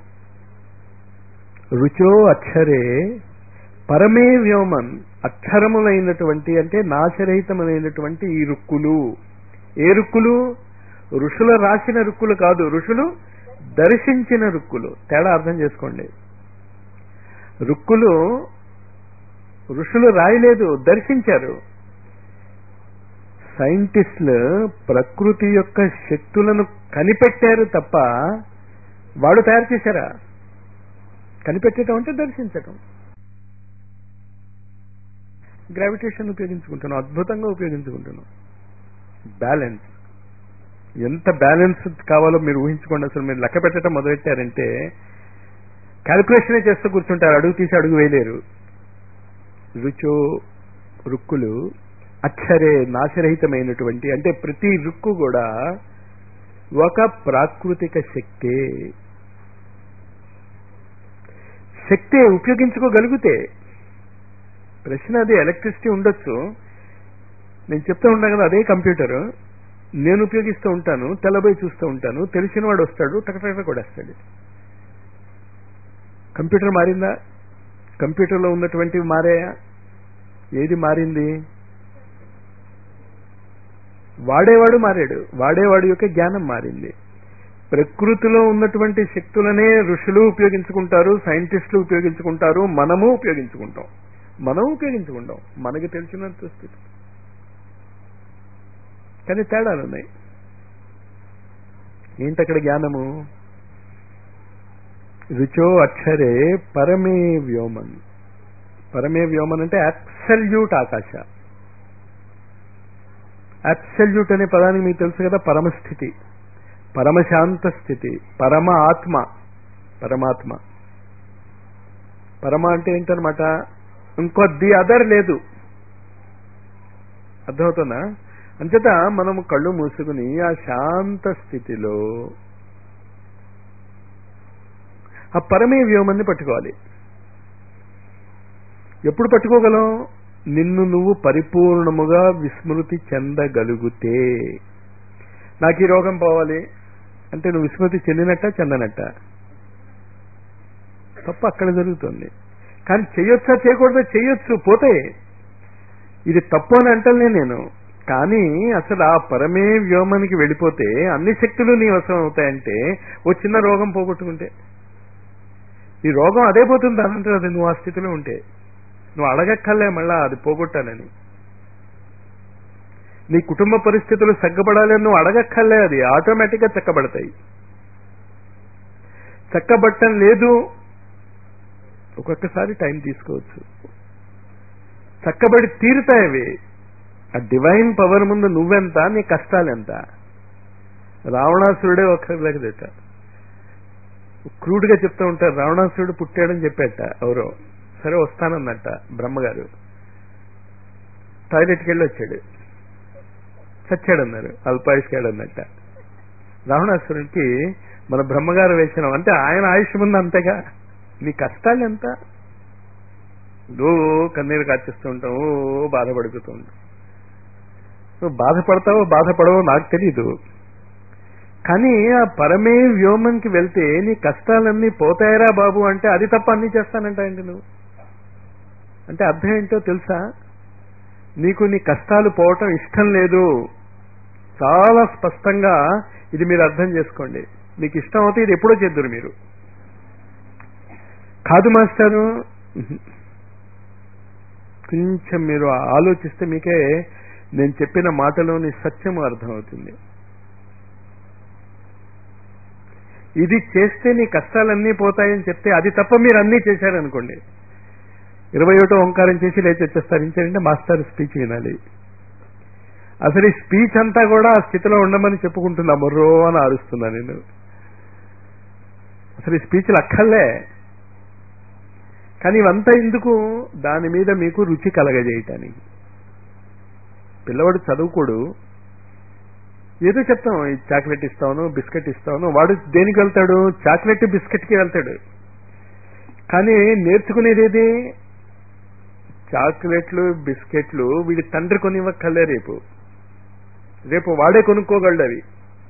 రుచో అక్షరే పరమే వ్యోమన్ అక్షరములైనటువంటి అంటే నాశరహితములైనటువంటి ఈ రుక్కులు ఏ రుక్కులు ఋషుల రాసిన రుక్కులు కాదు ఋషులు దర్శించిన రుక్కులు తేడా అర్థం చేసుకోండి రుక్కులు ఋషులు రాయలేదు దర్శించారు సైంటిస్టులు ప్రకృతి యొక్క శక్తులను కనిపెట్టారు తప్ప వాడు తయారు చేశారా కనిపెట్టడం అంటే దర్శించటం గ్రావిటేషన్ ఉపయోగించుకుంటున్నాం అద్భుతంగా ఉపయోగించుకుంటున్నాం బ్యాలెన్స్ ఎంత బ్యాలెన్స్ కావాలో మీరు ఊహించుకోండి అసలు మీరు లెక్క పెట్టడం మొదలెట్టారంటే క్యాలిక్యులేషనే చేస్తూ కూర్చుంటారు అడుగు తీసి అడుగు వేయలేరు రుచో రుక్కులు అక్షరే నాశరహితమైనటువంటి అంటే ప్రతి రుక్కు కూడా ఒక ప్రాకృతిక శక్తే శక్తి ఉపయోగించుకోగలిగితే ప్రశ్న అది ఎలక్ట్రిసిటీ ఉండొచ్చు నేను చెప్తూ ఉంటాను కదా అదే కంప్యూటర్ నేను ఉపయోగిస్తూ ఉంటాను తెల్లబోయి చూస్తూ ఉంటాను తెలిసిన వాడు వస్తాడు టకటక కొడేస్తాడు కంప్యూటర్ మారిందా కంప్యూటర్లో ఉన్నటువంటివి మారాయా ఏది మారింది వాడేవాడు మారాడు వాడేవాడు యొక్క జ్ఞానం మారింది ప్రకృతిలో ఉన్నటువంటి శక్తులనే ఋషులు ఉపయోగించుకుంటారు సైంటిస్టులు ఉపయోగించుకుంటారు మనము ఉపయోగించుకుంటాం మనం ఉపయోగించుకుంటాం మనకి తెలిసినంత స్థితి కానీ తేడాలు ఉన్నాయి ఏంటక్కడ జ్ఞానము రుచో అక్షరే పరమే వ్యోమన్ పరమే వ్యోమన్ అంటే అబ్సల్యూట్ ఆకాశ అబ్సల్యూట్ అనే పదానికి మీకు తెలుసు కదా పరమస్థితి పరమశాంత స్థితి పరమ ఆత్మ పరమాత్మ పరమ అంటే ఏంటనమాట ఇంకో ది అదర్ లేదు అర్థమవుతుందా అంచేత మనము కళ్ళు మూసుకుని ఆ శాంత స్థితిలో ఆ పరమే వ్యోమాన్ని పట్టుకోవాలి ఎప్పుడు పట్టుకోగలం నిన్ను నువ్వు పరిపూర్ణముగా విస్మృతి చెందగలిగితే నాకు ఈ రోగం పోవాలి అంటే నువ్వు విస్మృతి చెందినట్ట చెందనట్ట తప్ప అక్కడ జరుగుతుంది కానీ చేయొచ్చా చేయకూడదా చేయొచ్చు పోతే ఇది తప్పు అని అంటలే నేను కానీ అసలు ఆ పరమే వ్యోమానికి వెళ్ళిపోతే అన్ని శక్తులు నీ వశం అవుతాయంటే ఓ చిన్న రోగం పోగొట్టుకుంటే ఈ రోగం అదే పోతుంది అనంటే అది నువ్వు ఆ స్థితిలో ఉంటే నువ్వు అడగక్కర్లే మళ్ళా అది పోగొట్టాలని నీ కుటుంబ పరిస్థితులు చక్కబడాలి అని నువ్వు అడగక్కర్లే అది ఆటోమేటిక్ గా చక్కబడతాయి చక్కబట్టం లేదు ఒక్కొక్కసారి టైం తీసుకోవచ్చు చక్కబడి తీరుతాయి అవి ఆ డివైన్ పవర్ ముందు నువ్వెంత నీ కష్టాలు ఎంత రావణాసురుడే ఒక్కర్లేకదట క్రూడ్గా చెప్తూ ఉంటారు రావణాసురుడు పుట్టాడని చెప్పేట ఎవరో సరే వస్తానన్నట్ట బ్రహ్మగారు టాయిలెట్కి వెళ్ళి వచ్చాడు చచ్చాడన్నారు అల్పాయుష్కాడు అన్నట్ట రావణాసురుడికి మన బ్రహ్మగారు వేసిన అంటే ఆయన ఆయుష్ ముందు అంతేగా నీ కష్టాలు ఎంత ఓ కన్నీరు కాచేస్తూ ఉంటాం ఓ బాధపడుకుతూ ఉంటాం నువ్వు బాధపడతావో బాధపడవో నాకు తెలీదు కానీ ఆ పరమే వ్యోమంకి వెళ్తే నీ కష్టాలన్నీ పోతాయరా బాబు అంటే అది తప్ప అన్ని చేస్తానంటాయండి నువ్వు అంటే అర్థం ఏంటో తెలుసా నీకు నీ కష్టాలు పోవటం ఇష్టం లేదు చాలా స్పష్టంగా ఇది మీరు అర్థం చేసుకోండి మీకు ఇష్టం అవుతే ఇది ఎప్పుడో చేద్దరు మీరు కాదు మాస్టారు కొంచెం మీరు ఆలోచిస్తే మీకే నేను చెప్పిన మాటలోని సత్యము అర్థమవుతుంది ఇది చేస్తే నీ కష్టాలన్నీ పోతాయని చెప్తే అది తప్ప మీరు అన్నీ చేశారనుకోండి ఇరవై ఒకటో ఓంకారం చేసి లేచి వచ్చేస్తారు ఇంకేంటంటే మాస్టర్ స్పీచ్ వినాలి అసలు ఈ స్పీచ్ అంతా కూడా ఆ స్థితిలో ఉండమని చెప్పుకుంటున్నా మొర్రో అని ఆరుస్తున్నా నేను అసలు ఈ స్పీచ్లు అక్కర్లే కానీ ఇవంతా ఎందుకు దాని మీద మీకు రుచి కలగజేయటానికి పిల్లవాడు చదువుకోడు ఏదో చెప్తాం ఈ చాక్లెట్ ఇస్తాను బిస్కెట్ ఇస్తాను వాడు దేనికి వెళ్తాడు చాక్లెట్ బిస్కెట్కి వెళ్తాడు కానీ నేర్చుకునేది ఏది చాక్లెట్లు బిస్కెట్లు వీడి తండ్రి కొనివ్వక్కర్లే రేపు రేపు వాడే కొనుక్కోగలడు అవి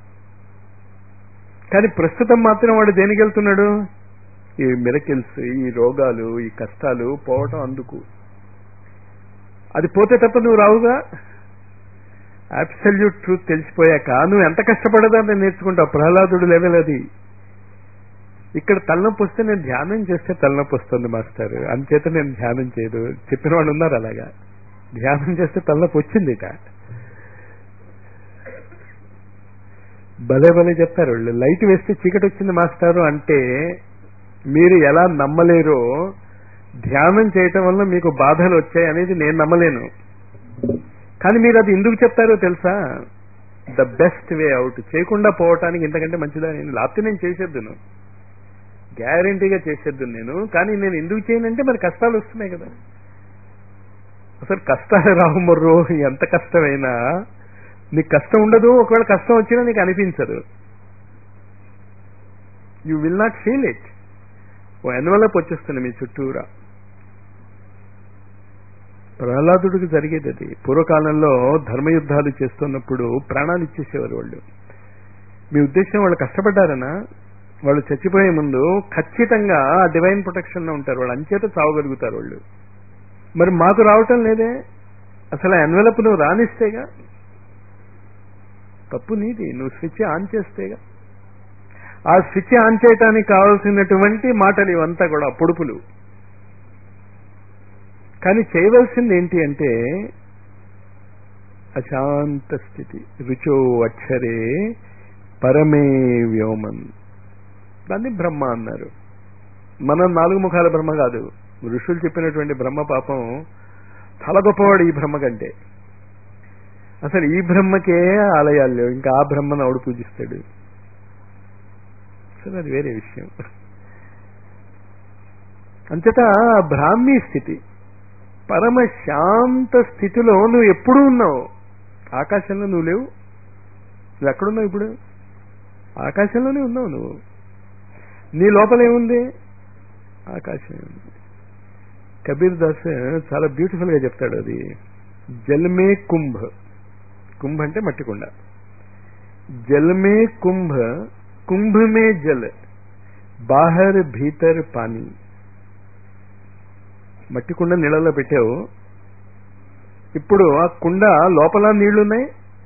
కానీ ప్రస్తుతం మాత్రం వాడు దేనికి వెళ్తున్నాడు ఈ మిరకిల్స్ ఈ రోగాలు ఈ కష్టాలు పోవటం అందుకు అది పోతే తప్ప నువ్వు రావుగా అబ్సల్యూట్ ట్రూత్ తెలిసిపోయాక నువ్వు ఎంత కష్టపడదాన్ని నేర్చుకుంటావు ప్రహ్లాదుడు లెవెల్ అది ఇక్కడ తలనొప్పి వస్తే నేను ధ్యానం చేస్తే తలనొప్పి వస్తుంది మాస్టర్ అంచేత నేను ధ్యానం చేయదు చెప్పిన వాళ్ళు ఉన్నారు అలాగా ధ్యానం చేస్తే తలనొప్పి వచ్చింది ఇక భలే భలే చెప్తారు వాళ్ళు లైట్ వేస్తే చీకటి వచ్చింది మాస్టారు అంటే మీరు ఎలా నమ్మలేరో ధ్యానం చేయటం వల్ల మీకు బాధలు వచ్చాయి అనేది నేను నమ్మలేను కానీ మీరు అది ఎందుకు చెప్తారో తెలుసా ద బెస్ట్ వే అవుట్ చేయకుండా పోవటానికి ఇంతకంటే మంచిదా నేను లేకపోతే నేను చేసేద్దును గ్యారంటీగా చేసేద్దును నేను కానీ నేను ఎందుకు చేయనంటే మరి కష్టాలు వస్తున్నాయి కదా అసలు కష్టాలు రావు మర్రో ఎంత కష్టమైనా నీకు కష్టం ఉండదు ఒకవేళ కష్టం వచ్చినా నీకు అనిపించదు you will not feel it ఓ ఎన్వలప్ వచ్చేస్తుంది మీ చుట్టూరా ప్రహ్లాదుడికి జరిగేది అది పూర్వకాలంలో ధర్మయుద్ధాలు చేస్తున్నప్పుడు ప్రాణాలు ఇచ్చేసేవారు వాళ్ళు మీ ఉద్దేశం వాళ్ళు కష్టపడ్డారనా వాళ్ళు చచ్చిపోయే ముందు ఖచ్చితంగా ఆ డివైన్ ప్రొటెక్షన్ లో ఉంటారు వాళ్ళు అంచేత చావగలుగుతారు వాళ్ళు మరి మాకు రావటం లేదే అసలు ఆ ఎన్వెలప్ నువ్వు రానిస్తేగా తప్పు నీది నువ్వు స్విచ్ ఆన్ చేస్తేగా ఆ స్విచ్ ఆన్ చేయటానికి కావాల్సినటువంటి మాటలు ఇవంతా కూడా పొడుపులు కానీ చేయవలసింది ఏంటి అంటే అశాంత స్థితి రుచో అక్షరే పరమే వ్యోమన్ దాన్ని బ్రహ్మ అన్నారు మనం నాలుగు ముఖాల బ్రహ్మ కాదు ఋషులు చెప్పినటువంటి బ్రహ్మ పాపం చాలా గొప్పవాడు ఈ బ్రహ్మ కంటే అసలు ఈ బ్రహ్మకే ఆలయాలు లేవు ఇంకా ఆ బ్రహ్మను ఆవిడ పూజిస్తాడు అసలు అది వేరే విషయం అంతటా బ్రాహ్మీ స్థితి పరమ శాంత స్థితిలో నువ్వు ఎప్పుడూ ఉన్నావు ఆకాశంలో నువ్వు లేవు నువ్వు ఎక్కడున్నావు ఇప్పుడు ఆకాశంలోనే ఉన్నావు నువ్వు నీ లోపల ఏముంది ఆకాశం ఉంది కబీర్ దాస్ చాలా బ్యూటిఫుల్ గా చెప్తాడు అది జల్మే కుంభ కుంభ అంటే మట్టి కుండ జల్మే కుంభ కుంభ మే జల్ బాహర్ భీతర్ పానీ మట్టి కుండ నీళ్ళలో పెట్టావు ఇప్పుడు ఆ కుండ లోపల నీళ్లున్నాయి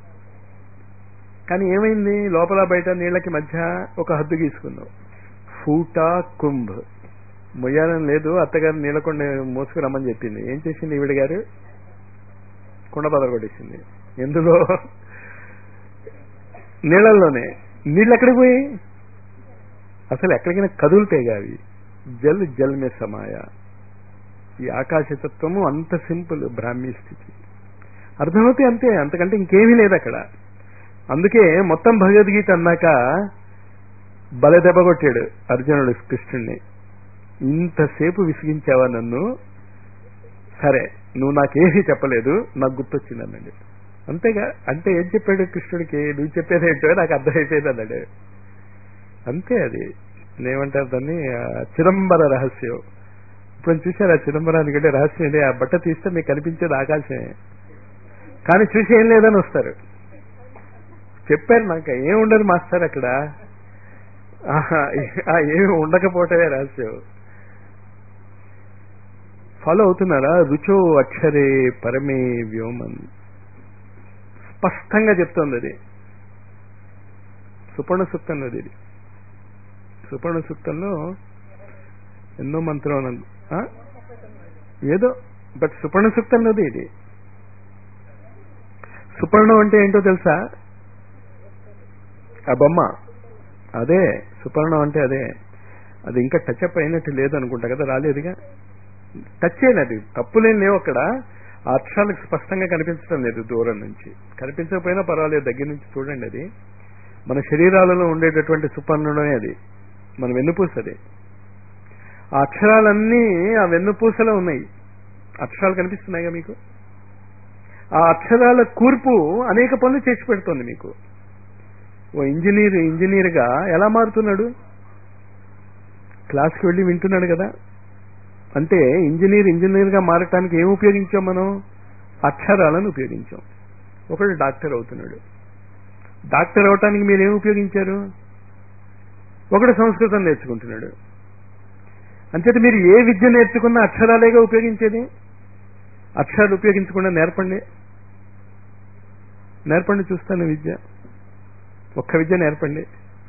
కానీ ఏమైంది లోపల బయట నీళ్ళకి మధ్య ఒక హద్దు గీసుకున్నావు ఫూటా కుంభ్ మొయ్యాలని లేదు అత్తగారు నీళ్ళ కొండ మోసుకురమ్మని చెప్పింది ఏం చేసింది ఈవిడ గారు కుండ బదలు కొట్టేసింది ఎందులో నీళ్ళల్లోనే నీళ్ళు ఎక్కడికి పోయి అసలు ఎక్కడికైనా కదులుతాయిగా అవి జల్ జల్ మే సమాయ ఈ ఆకాశతత్వము అంత సింపుల్ బ్రాహ్మీ స్థితి అర్థమవుతే అంతే అంతకంటే ఇంకేమీ లేదు అక్కడ అందుకే మొత్తం భగవద్గీత అన్నాక బల దెబ్బ కొట్టాడు అర్జునుడు కృష్ణుణ్ణి ఇంతసేపు విసిగించావా నన్ను సరే నువ్వు నాకేమీ చెప్పలేదు నాకు గుర్తొచ్చింది అన్నాడు అంతేగా అంటే ఏం చెప్పాడు కృష్ణుడికి నువ్వు చెప్పేదేంటో నాకు అర్థమైపోయింది అన్నాడు అంతే అది నేమంటారు దాన్ని ఆ చిదంబర రహస్యం ఇప్పుడు చూసారు ఆ చిదంబరానికంటే రహస్యం ఏంటి ఆ బట్ట తీస్తే మీకు కనిపించేది ఆకాశమే కానీ చూసి ఏం లేదని వస్తారు చెప్పారు నాకు ఏం ఉండదు మాస్టర్ అక్కడ ఆహా, ఆ ఏమి ఉండకపోవటమే రహస్యం ఫాలో అవుతున్నారా రుచో అక్షరే పరమే వ్యోమన్ స్పష్టంగా చెప్తోంది అది సుపర్ణ సూక్తంలో ఇది సుపర్ణ సూక్తంలో ఎన్నో మంత్రం ఉన్నది. ఆ? ఏదో బట్ సుపర్ణ సూక్తంలోది ఇది సుపర్ణం అంటే ఏంటో తెలుసా ఆ బొమ్మ అదే సుపర్ణం అంటే అదే అది ఇంకా టచ్ అప్ అయినట్టు లేదు అనుకుంటా కదా రాలేదుగా టచ్ చేయలేదు తప్పులేం లేవు అక్కడ ఆ అక్షరాలకు స్పష్టంగా కనిపించడం లేదు దూరం నుంచి కనిపించకపోయినా పర్వాలేదు దగ్గర నుంచి చూడండి అది మన శరీరాలలో ఉండేటటువంటి సుపర్ణమే అది మన వెన్నుపూస అది ఆ అక్షరాలన్నీ ఆ వెన్నుపూసలో ఉన్నాయి అక్షరాలు కనిపిస్తున్నాయిగా మీకు ఆ అక్షరాల కూర్పు అనేక పనులు చేసి పెడుతుంది మీకు ఓ ఇంజనీర్ ఇంజనీర్గా ఎలా మారుతున్నాడు క్లాస్కి వెళ్ళి వింటున్నాడు కదా అంటే ఇంజనీర్ ఇంజనీర్గా మారటానికి ఏం ఉపయోగించాం మనం అక్షరాలను ఉపయోగించాం ఒకడు డాక్టర్ అవుతున్నాడు డాక్టర్ అవటానికి మీరు ఏం ఉపయోగించారు ఒకడు సంస్కృతం నేర్చుకుంటున్నాడు అంచేత మీరు ఏ విద్య నేర్చుకున్నా అక్షరాలేగా ఉపయోగించేది అక్షరాలు ఉపయోగించకుండా నేర్పండి నేర్పండి చూస్తాను విద్య ఒక్క విద్య నేర్పండి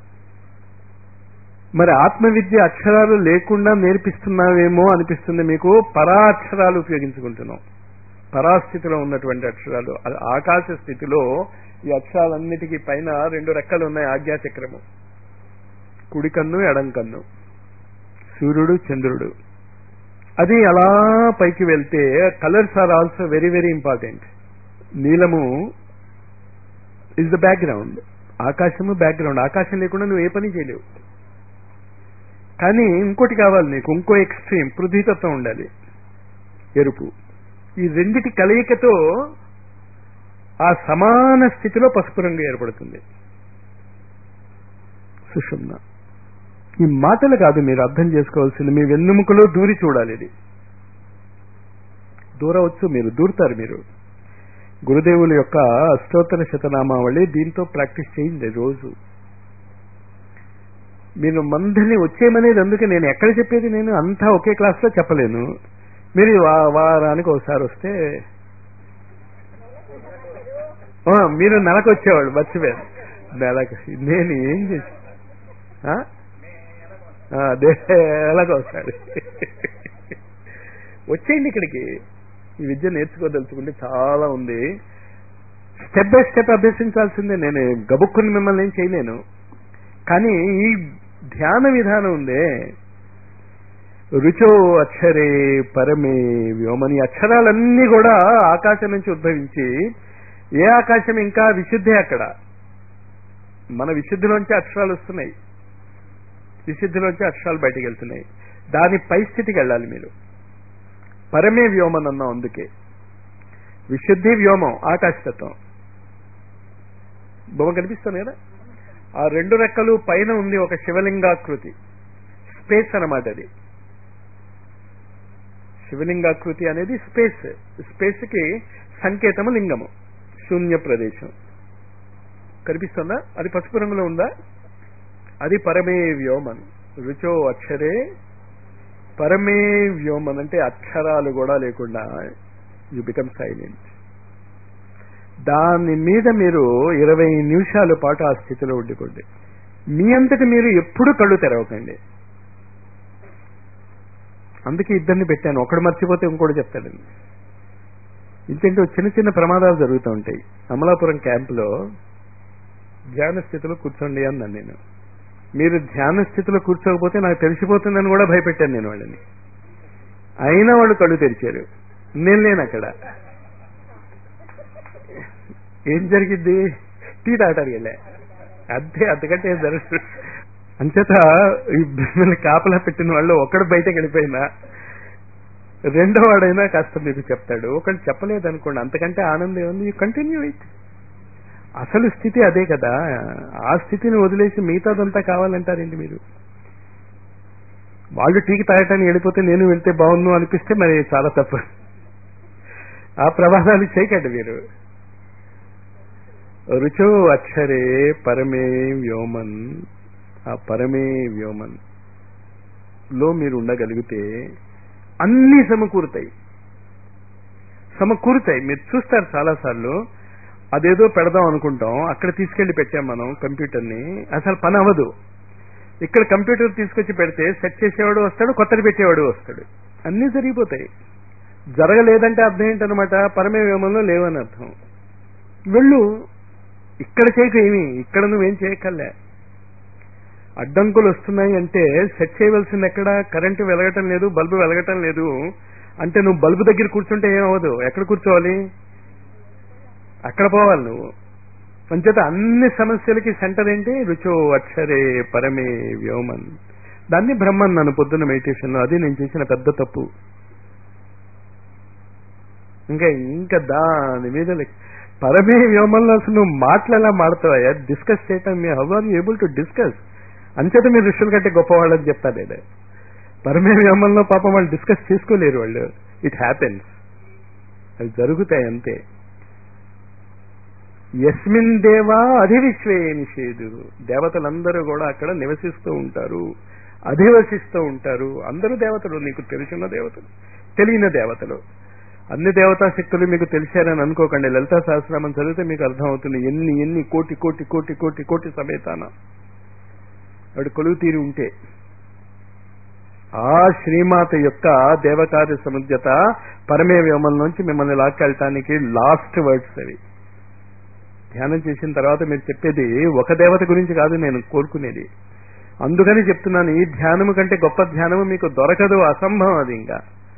మరి ఆత్మ విద్య అక్షరాలు లేకుండా నేర్పిస్తున్నావేమో అనిపిస్తుంది మీకు పరా అక్షరాలు ఉపయోగించుకుంటున్నాం పరాస్థితిలో ఉన్నటువంటి అక్షరాలు అది ఆకాశ స్థితిలో ఈ అక్షరాలన్నిటికీ పైన రెండు రెక్కలు ఉన్నాయి ఆజ్ఞాచక్రము కుడి కన్ను ఎడం కన్ను సూర్యుడు చంద్రుడు అది అలా పైకి వెళ్తే colours are also very very important నీలము ఇస్ ద బ్యాక్గ్రౌండ్ ఆకాశము బ్యాక్గ్రౌండ్ ఆకాశం లేకుండా నువ్వు ఏ పని చేయలేవు కానీ ఇంకోటి కావాలి నీకు ఇంకో ఎక్స్ట్రీమ్ పృథ్వీతత్వం ఉండాలి ఎరుపు ఈ రెండిటి కలయికతో ఆ సమాన స్థితిలో పసుపు రంగు ఏర్పడుతుంది సుషుమ్న ఈ మాటలు కాదు మీరు అర్థం చేసుకోవాల్సింది మీ వెన్నుముకలో దూరి చూడాలి ఇది దూరవచ్చు మీరు దూరుతారు మీరు గురుదేవుల యొక్క అష్టోత్తర శతనామావళి దీంతో ప్రాక్టీస్ చేయండి రోజు మీరు మందిని వచ్చేయమనేది అందుకే నేను ఎక్కడ చెప్పేది నేను అంతా ఒకే క్లాస్లో చెప్పలేను మీరు వా- వారానికి ఒకసారి వస్తే ఆ, మీరు నెలకు వచ్చేవాళ్ళు మర్చిపోయారు నెలకు నేను ఏం చేసి ఆ? ఆ, అదే నెలకు ఒకసారి వచ్చేయండి ఇక్కడికి ఈ విద్య నేర్చుకోదలుచుకుంటే చాలా ఉంది స్టెప్ బై స్టెప్ అభ్యసించాల్సిందే నేను గబుక్కుని మిమ్మల్ని ఏం చేయలేను కానీ ఈ ధ్యాన విధానం ఉందే రుచో అక్షరే పరమే వ్యోమని అక్షరాలన్నీ కూడా ఆకాశం నుంచి ఉద్భవించి ఏ ఆకాశం ఇంకా విశుద్ధే అక్కడ మన విశుద్ధిలోంచి అక్షరాలు వస్తున్నాయి విశుద్ధిలోంచి అక్షరాలు బయటికి వెళ్తున్నాయి దాని పై స్థితికి వెళ్ళాలి మీరు పరమే వ్యోమన్ అన్నాం అందుకే విశుద్ధి వ్యోమం ఆకాశతత్వం బొమ్మ కనిపిస్తుంది కదా ఆ రెండు రెక్కలు పైన ఉంది ఒక శివలింగాకృతి స్పేస్ అన్నమాట అది శివలింగాకృతి అనేది స్పేస్ స్పేస్ కి సంకేతము లింగము శూన్య ప్రదేశం కనిపిస్తుందా అది పసుపు రంగులో ఉందా అది పరమే వ్యోమన్ రుచో అక్షరే పరమే వ్యోమన్ అంటే అక్షరాలు కూడా లేకుండా యు బికమ్ సైలెంట్ దాని మీద మీరు ఇరవై నిమిషాల పాటు ఆ స్థితిలో ఉండిపోండి మీ అంతటి మీరు ఎప్పుడు కళ్ళు తెరవకండి అందుకే ఇద్దరిని పెట్టాను ఒకడు మర్చిపోతే ఇంకోటి చెప్తాడండి ఇంకేంటో చిన్న చిన్న ప్రమాదాలు జరుగుతూ ఉంటాయి అమలాపురం క్యాంపులో ధ్యాన స్థితిలో కూర్చోండి అన్నాను నేను మీరు ధ్యాన స్థితిలో కూర్చోకపోతే నాకు తెలిసిపోతుందని కూడా భయపెట్టాను నేను వాళ్ళని అయినా వాళ్ళు కళ్ళు తెరిచారు నేను లేను అక్కడ ఏం జరిగింది టీ తాగటానికి వెళ్ళా అంతే అంతకంటే ఏం జరగదు అంచేత ఈ మిమ్మల్ని కాపలా పెట్టిన వాళ్ళు ఒకడు బయటకు వెళ్ళిపోయినా రెండో వాడైనా కాస్త మీకు చెప్తాడు ఒకళ్ళు చెప్పలేదు అనుకోండి అంతకంటే ఆనందం ఏముంది యూ కంటిన్యూ ఇట్ అసలు స్థితి అదే కదా ఆ స్థితిని వదిలేసి మిగతాదంతా కావాలంటారేంటి మీరు వాళ్ళు టీకి తాగటానికి వెళ్ళిపోతే నేను వెళ్తే బాగుండు అనిపిస్తే మరి చాలా తప్పు ఆ ప్రమాదాలు చేయకండి మీరు రుచో అక్షరే పరమే వ్యోమన్ ఆ పరమే వ్యోమన్ లో మీరు ఉండగలిగితే అన్ని సమకూరుతాయి సమకూరుతాయి మీరు చూస్తారు చాలాసార్లు అదేదో పెడదాం అనుకుంటాం అక్కడ తీసుకెళ్లి పెట్టాం మనం కంప్యూటర్ని అసలు పని అవ్వదు ఇక్కడ కంప్యూటర్ తీసుకొచ్చి పెడితే సెట్ చేసేవాడు వస్తాడు కొత్తది పెట్టేవాడు వస్తాడు అన్నీ జరిగిపోతాయి జరగలేదంటే అర్థం ఏంటనమాట పరమే వ్యోమంలో లేవని అర్థం వెళ్ళు ఇక్కడ చేయకు ఏమి ఇక్కడ నువ్వేం చేయక్కర్లే అడ్డంకులు వస్తున్నాయి అంటే సెట్ చేయవలసింది ఎక్కడ కరెంటు వెలగటం లేదు బల్బు వెలగటం లేదు అంటే నువ్వు బల్బు దగ్గర కూర్చుంటే ఏమవ్వదు ఎక్కడ కూర్చోవాలి అక్కడ పోవాలి నువ్వు అంచేత అన్ని సమస్యలకి సెంటర్ ఏంటి రుచో అక్షరే పరమే వ్యోమన్ దాన్ని బ్రహ్మన్ నన్ను పొద్దున్న మెడిటేషన్ అది నేను చేసిన పెద్ద తప్పు ఇంకా ఇంకా దాని మీద లెక్క- పరమే వ్యోమంలో అసలు నువ్వు మాటలు ఎలా మాడతావా డిస్కస్ చేయటం మీ how are able to discuss అంచేత మీరు ఋషుల కంటే గొప్పవాళ్ళని చెప్తాను నేను పరమే వ్యోమంలో పాపం వాళ్ళు డిస్కస్ చేసుకోలేరు వాళ్ళు ఇట్ హ్యాపెన్స్ అవి జరుగుతాయి అంతే యస్మిన్ దేవా అధివిశ్వే నిషేధు దేవతలందరూ కూడా అక్కడ నివసిస్తూ ఉంటారు అధివసిస్తూ ఉంటారు అందరూ దేవతలు నీకు తెలిసిన దేవతలు తెలియని దేవతలు అన్ని దేవతా శక్తులు మీకు తెలిసారని అనుకోకండి లలితా సహస్రామం చదివితే మీకు అర్థమవుతుంది ఎన్ని ఎన్ని కోటి కోటి కోటి కోటి కోటి సమేతాన వాడు కొలువు తీరి ఉంటే ఆ శ్రీమాత యొక్క దేవకార్య సముద్యత పరమే వ్యోమం నుంచి మిమ్మల్ని లాక్కెళ్ళటానికి లాస్ట్ వర్డ్స్ అవి ధ్యానం చేసిన తర్వాత మీరు చెప్పేది ఒక దేవత గురించి కాదు నేను కోరుకునేది అందుకని చెప్తున్నాను ఈ ధ్యానము కంటే గొప్ప ధ్యానము మీకు దొరకదు అసంభవం అది ఇంకా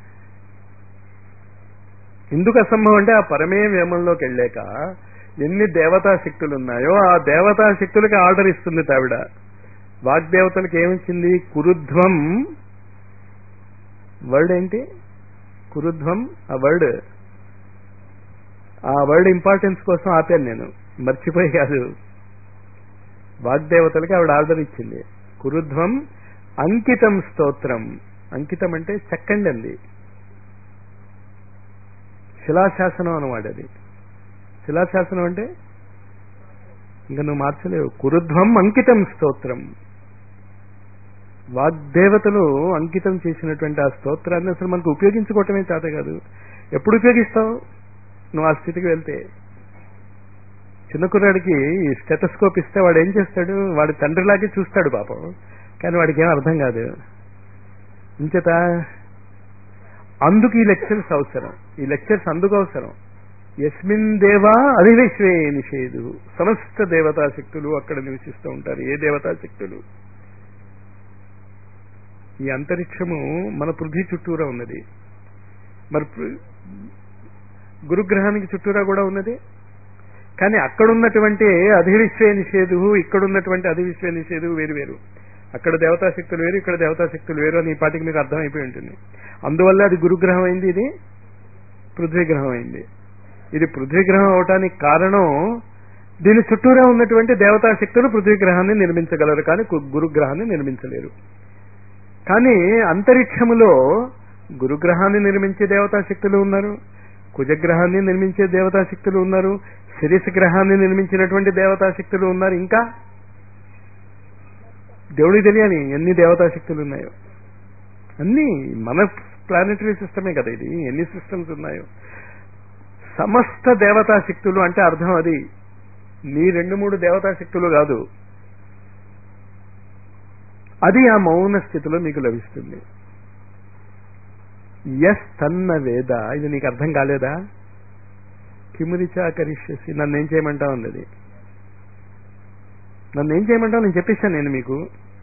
ఎందుకు అసంభవం అంటే ఆ పరమే వ్యోమంలోకి వెళ్ళాక ఎన్ని దేవతా శక్తులు ఉన్నాయో ఆ దేవతా శక్తులకి ఆర్డర్ ఇస్తుంది ఆవిడ వాగ్దేవతలకు ఏమిచ్చింది కురుధ్వం వర్డ్ ఏంటి కురుధ్వం ఆ వర్డ్ ఆ వర్డ్ ఇంపార్టెన్స్ కోసం ఆపాను నేను మర్చిపోయి కాదు వాగ్దేవతలకి ఆవిడ ఆర్డర్ ఇచ్చింది కురుధ్వం అంకితం స్తోత్రం అంకితం అంటే చెక్కండి అంది శిలాశాసనం అనమాట అది శిలాశాసనం అంటే ఇంకా నువ్వు మార్చలేవు కురుధ్వం అంకితం స్తోత్రం వాగ్దేవతలు అంకితం చేసినటువంటి ఆ స్తోత్రాన్ని అసలు మనకు ఉపయోగించుకోవటమే చేత కాదు ఎప్పుడు ఉపయోగిస్తావు నువ్వు ఆ స్థితికి వెళ్తే చిన్న కుర్రాడికి ఈ స్టెటస్కోప్ ఇస్తే వాడు ఏం చేస్తాడు వాడి తండ్రిలాగే చూస్తాడు పాపం కానీ వాడికి ఏం అర్థం కాదు ఇంచేత అందుకు ఈ లెక్చర్స్ అవసరం ఈ లెక్చర్స్ అందుకు అవసరం యస్మిన్ దేవా అధివిశ్వే నిషేధు సమస్త దేవతా శక్తులు అక్కడ నివసిస్తూ ఉంటారు ఏ దేవతా శక్తులు ఈ అంతరిక్షము మన పృథ్వీ చుట్టూరా ఉన్నది మరి పృ- గురుగ్రహానికి చుట్టూరా కూడా ఉన్నది కానీ అక్కడున్నటువంటి అధివిశ్వే నిషేధు ఇక్కడున్నటువంటి అధివిశ్వే నిషేధు వేరు వేరు అక్కడ దేవతాశక్తులు వేరు ఇక్కడ దేవతాశక్తులు వేరు అని ఈ పాటికి మీకు అర్థమైపోయి ఉంటుంది అందువల్ల అది గురుగ్రహం అయింది ఇది పృథ్వీ గ్రహం అయింది ఇది పృథ్వీ గ్రహం అవటానికి కారణం దీని చుట్టూరా ఉన్నటువంటి దేవతాశక్తులు పృథ్వీ గ్రహాన్ని నిర్మించగలరు కానీ కు- గురుగ్రహాన్ని నిర్మించలేరు కానీ అంతరిక్షములో గురుగ్రహాన్ని నిర్మించే దేవతాశక్తులు ఉన్నారు కుజగ్రహాన్ని నిర్మించే దేవతాశక్తులు ఉన్నారు శిరీష గ్రహాన్ని నిర్మించినటువంటి దేవతాశక్తులు ఉన్నారు ఇంకా దేవుడికి తెలియాలి ఎన్ని దేవతాశక్తులు ఉన్నాయో అన్ని మన ప్లానెటరీ సిస్టమే కదా ఇది ఎన్ని సిస్టమ్స్ ఉన్నాయో సమస్త దేవతాశక్తులు అంటే అర్థం అది నీ రెండు మూడు దేవతాశక్తులు కాదు అది ఆ మౌన స్థితిలో మీకు లభిస్తుంది ఎస్ తన్న వేద ఇది నీకు అర్థం కాలేదా కిమురిచా కరిష్యసి నన్ను ఏం చేయమంటావు అన్నది నన్ను ఏం చేయమంటావు నేను చెప్పేశాను నేను మీకు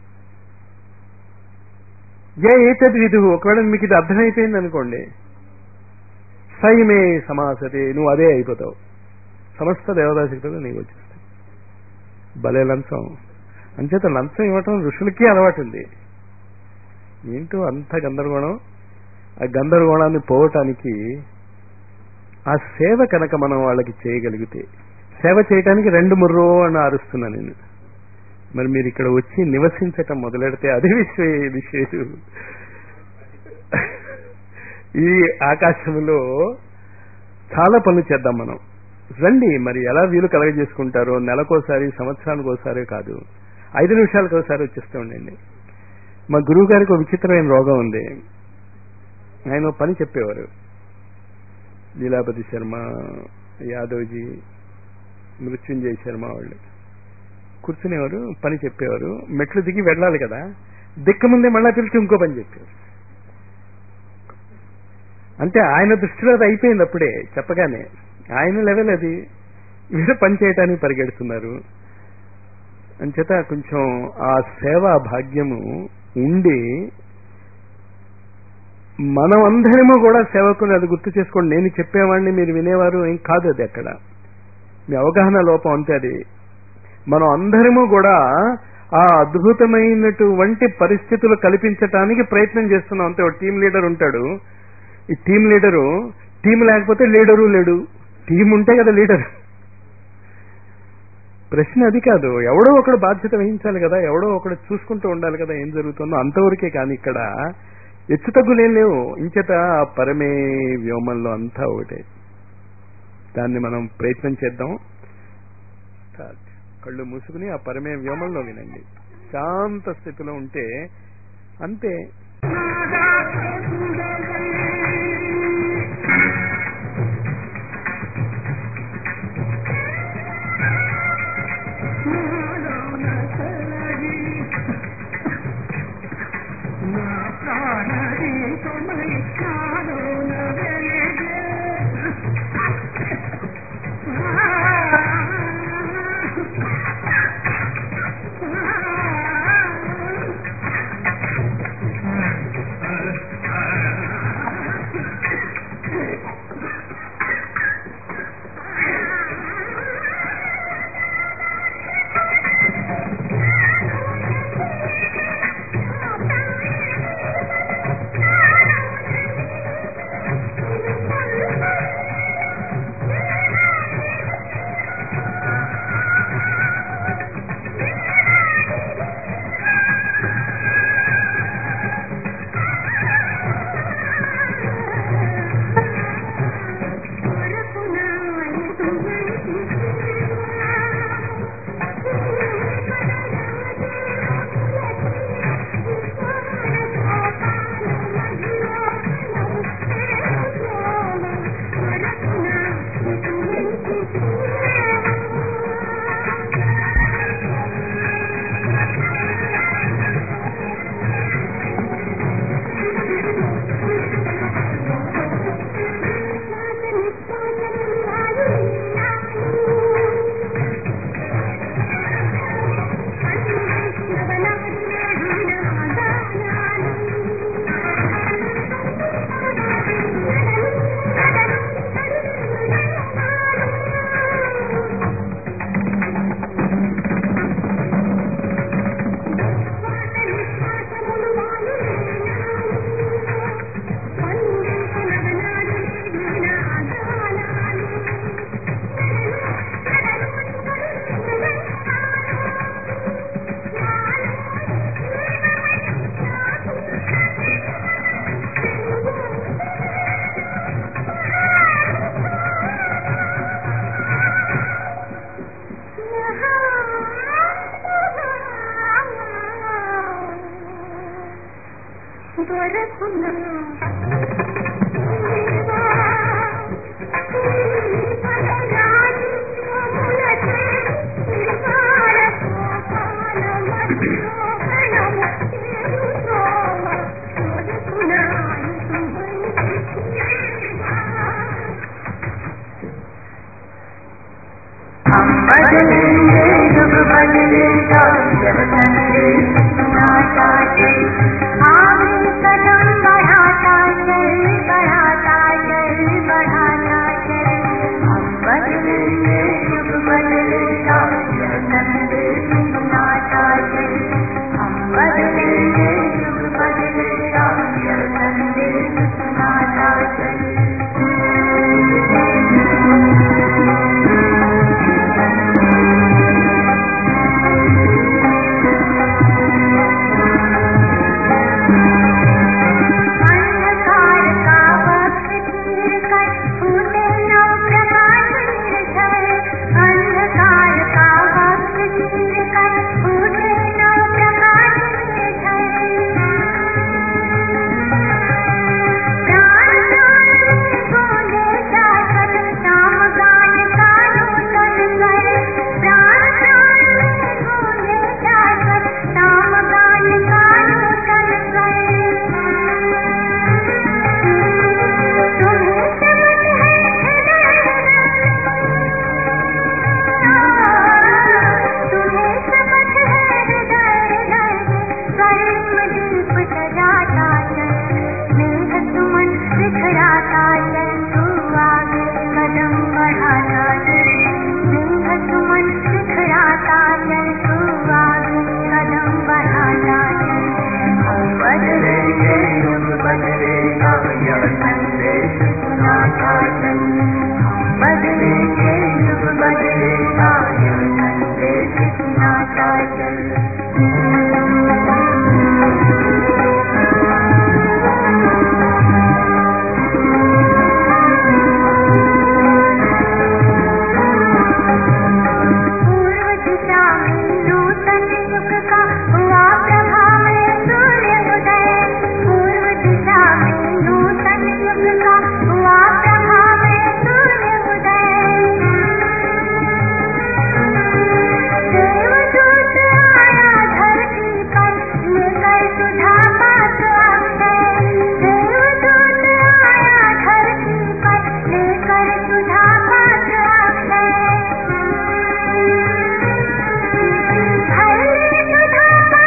ఏ ఏతద్ విధు ఒకవేళ మీకు ఇది అర్థమైపోయింది అనుకోండి సైమే సమాసతే నువ్వు అదే అయిపోతావు సమస్త దేవతాశక్తులు నీకు వచ్చేస్తాయి భలే లంచం అంచేత లంచం ఇవ్వటం ఋషులకి అలవాటు ఉంది ఏంటో అంత గందరగోళం ఆ గందరగోళాన్ని పోవటానికి ఆ సేవ కనుక మనం వాళ్ళకి చేయగలిగితే సేవ చేయటానికి రెండు ముర్రో అని అరుస్తున్నా నేను మరి మీరు ఇక్కడ వచ్చి నివసించటం మొదలెడితే అదే విషయ విషయం ఈ ఆకాశంలో చాలా పనులు చేద్దాం మనం రండి మరి ఎలా వీలు కలగజేసుకుంటారో నెలకోసారి సంవత్సరానికి ఒకసారి కాదు ఐదు నిమిషాలకు ఒకసారి వచ్చేస్తూ ఉండండి మా గురువు గారికి ఒక విచిత్రమైన రోగం ఉంది ఆయన ఒక పని చెప్పేవారు లీలాపతి శర్మ యాదవ్జీ మృత్యుంజయ్ శర్మ వాళ్ళు కూర్చునేవారు పని చెప్పేవారు మెట్లు దిగి వెళ్ళాలి కదా దిక్క ముందే మళ్ళా పిలిచి ఇంకో పని చెప్పారు అంటే ఆయన దృష్టిలో అది అయిపోయింది అప్పుడే చెప్పగానే ఆయన లెవెల్ అది వీరు పని చేయటానికి పరిగెడుతున్నారు అంచేత కొంచెం ఆ సేవా భాగ్యము ఉండి మనం అందరము కూడా సేవకుని అది గుర్తు చేసుకోండి నేను చెప్పేవాడిని మీరు వినేవారు ఏం కాదు అది అక్కడ మీ అవగాహన లోపం అంతే అది మనం అందరము కూడా ఆ అద్భుతమైనటువంటి పరిస్థితులు కల్పించటానికి ప్రయత్నం చేస్తున్నాం అంతే ఒక టీం లీడర్ ఉంటాడు ఈ టీం లీడరు టీం లేకపోతే లీడరు లేడు టీం ఉంటే కదా లీడర్ ప్రశ్న అది కాదు ఎవడో ఒకడు బాధ్యత వహించాలి కదా ఎవడో ఒకడు చూసుకుంటూ ఉండాలి కదా ఏం జరుగుతుందో అంతవరకే కానీ ఇక్కడ హెచ్చు తగ్గులేం లేవు ఇంచేత ఆ పరమే వ్యోమంలో అంతా ఒకటే దాన్ని మనం ప్రయత్నం చేద్దాం స్టార్ట్ కళ్ళు మూసుకుని ఆ పరమే వ్యోమంలో వినండి శాంత స్థితిలో ఉంటే అంతే ఆ हम बदलेंगे युग बदलेगा जब संदेश सुनाता चल आगे कदम बढ़ाता चल बढ़ाता चल बढ़ाता चल हम बदलेंगे युग बदलेगा जब संदेश सुनाता चल हम बदलेंगे युग बदलेगा जब संदेश सुनाता अंधकार का वक्त चीर कर फूटे नौ प्रकाश निर्झर अंधकार का वक्त चीर कर फूटे नौ प्रकाश निर्झर प्राण प्राण में गूंजे शाश्वत श्याम गान का नूतन स्वर प्राण प्राण में गूंजे शाश्वत श्याम गान का नूतन स्वर तुम्हें समझ है तुम्हें समझ है हृदय हृदय स्वर्णिम दीप सजाता चल स्नेह सुमन बिखराता चल तू आगे कदम बढ़ाता चल स्नेह सुमन बिखराता चल तू आगे कदम बढ़ाता चल हम बदलेंगे युग बदलेगा यह संदेश सुनाता चल हम बदलेंगे युग बदलेगा यह संदेश सुनाता चल पूर्व दिशा में नूतन युग का हुआ प्रभाव सूर्य उदय पूर्व दिशा में नूतन युग का हुआ प्रभाव सूर्य उदय देवदूत आया धरती पर लेकर सुधा पात अक्षय देवदूत आया धरती पर लेकर सुधा पात अक्षय हरे सुधा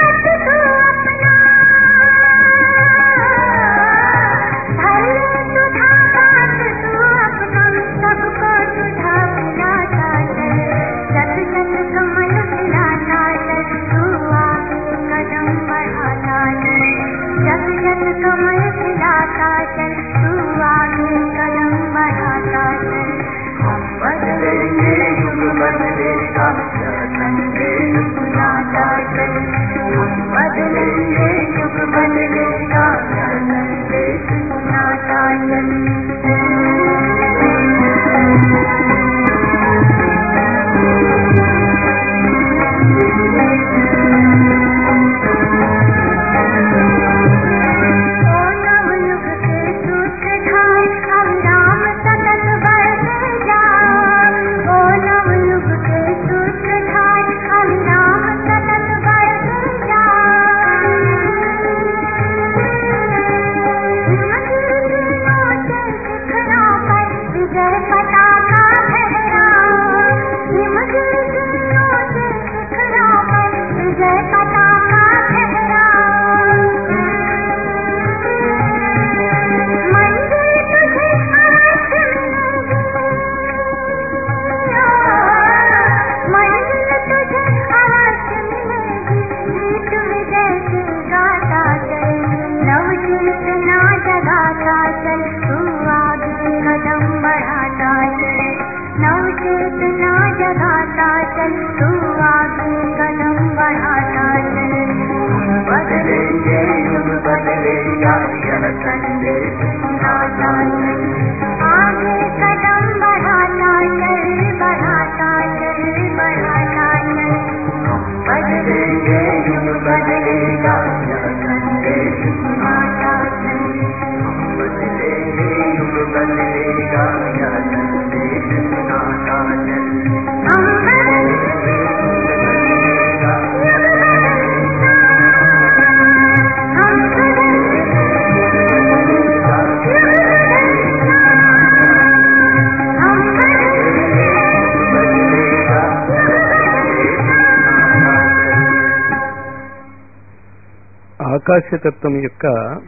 ఆకాశతత్వం యొక్క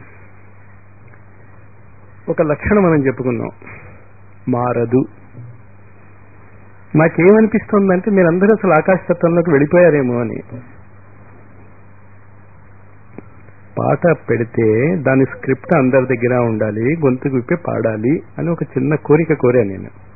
ఒక లక్షణం మనం చెప్పుకున్నాం మారదు నాకేమనిపిస్తుందంటే మీరందరూ అసలు ఆకాశతత్వంలోకి వెళ్ళిపోయారేమో అని పాట పెడితే దాని స్క్రిప్ట్ అందరి దగ్గర ఉండాలి గొంతు విప్పి పాడాలి అని ఒక చిన్న కోరిక కోరా నేను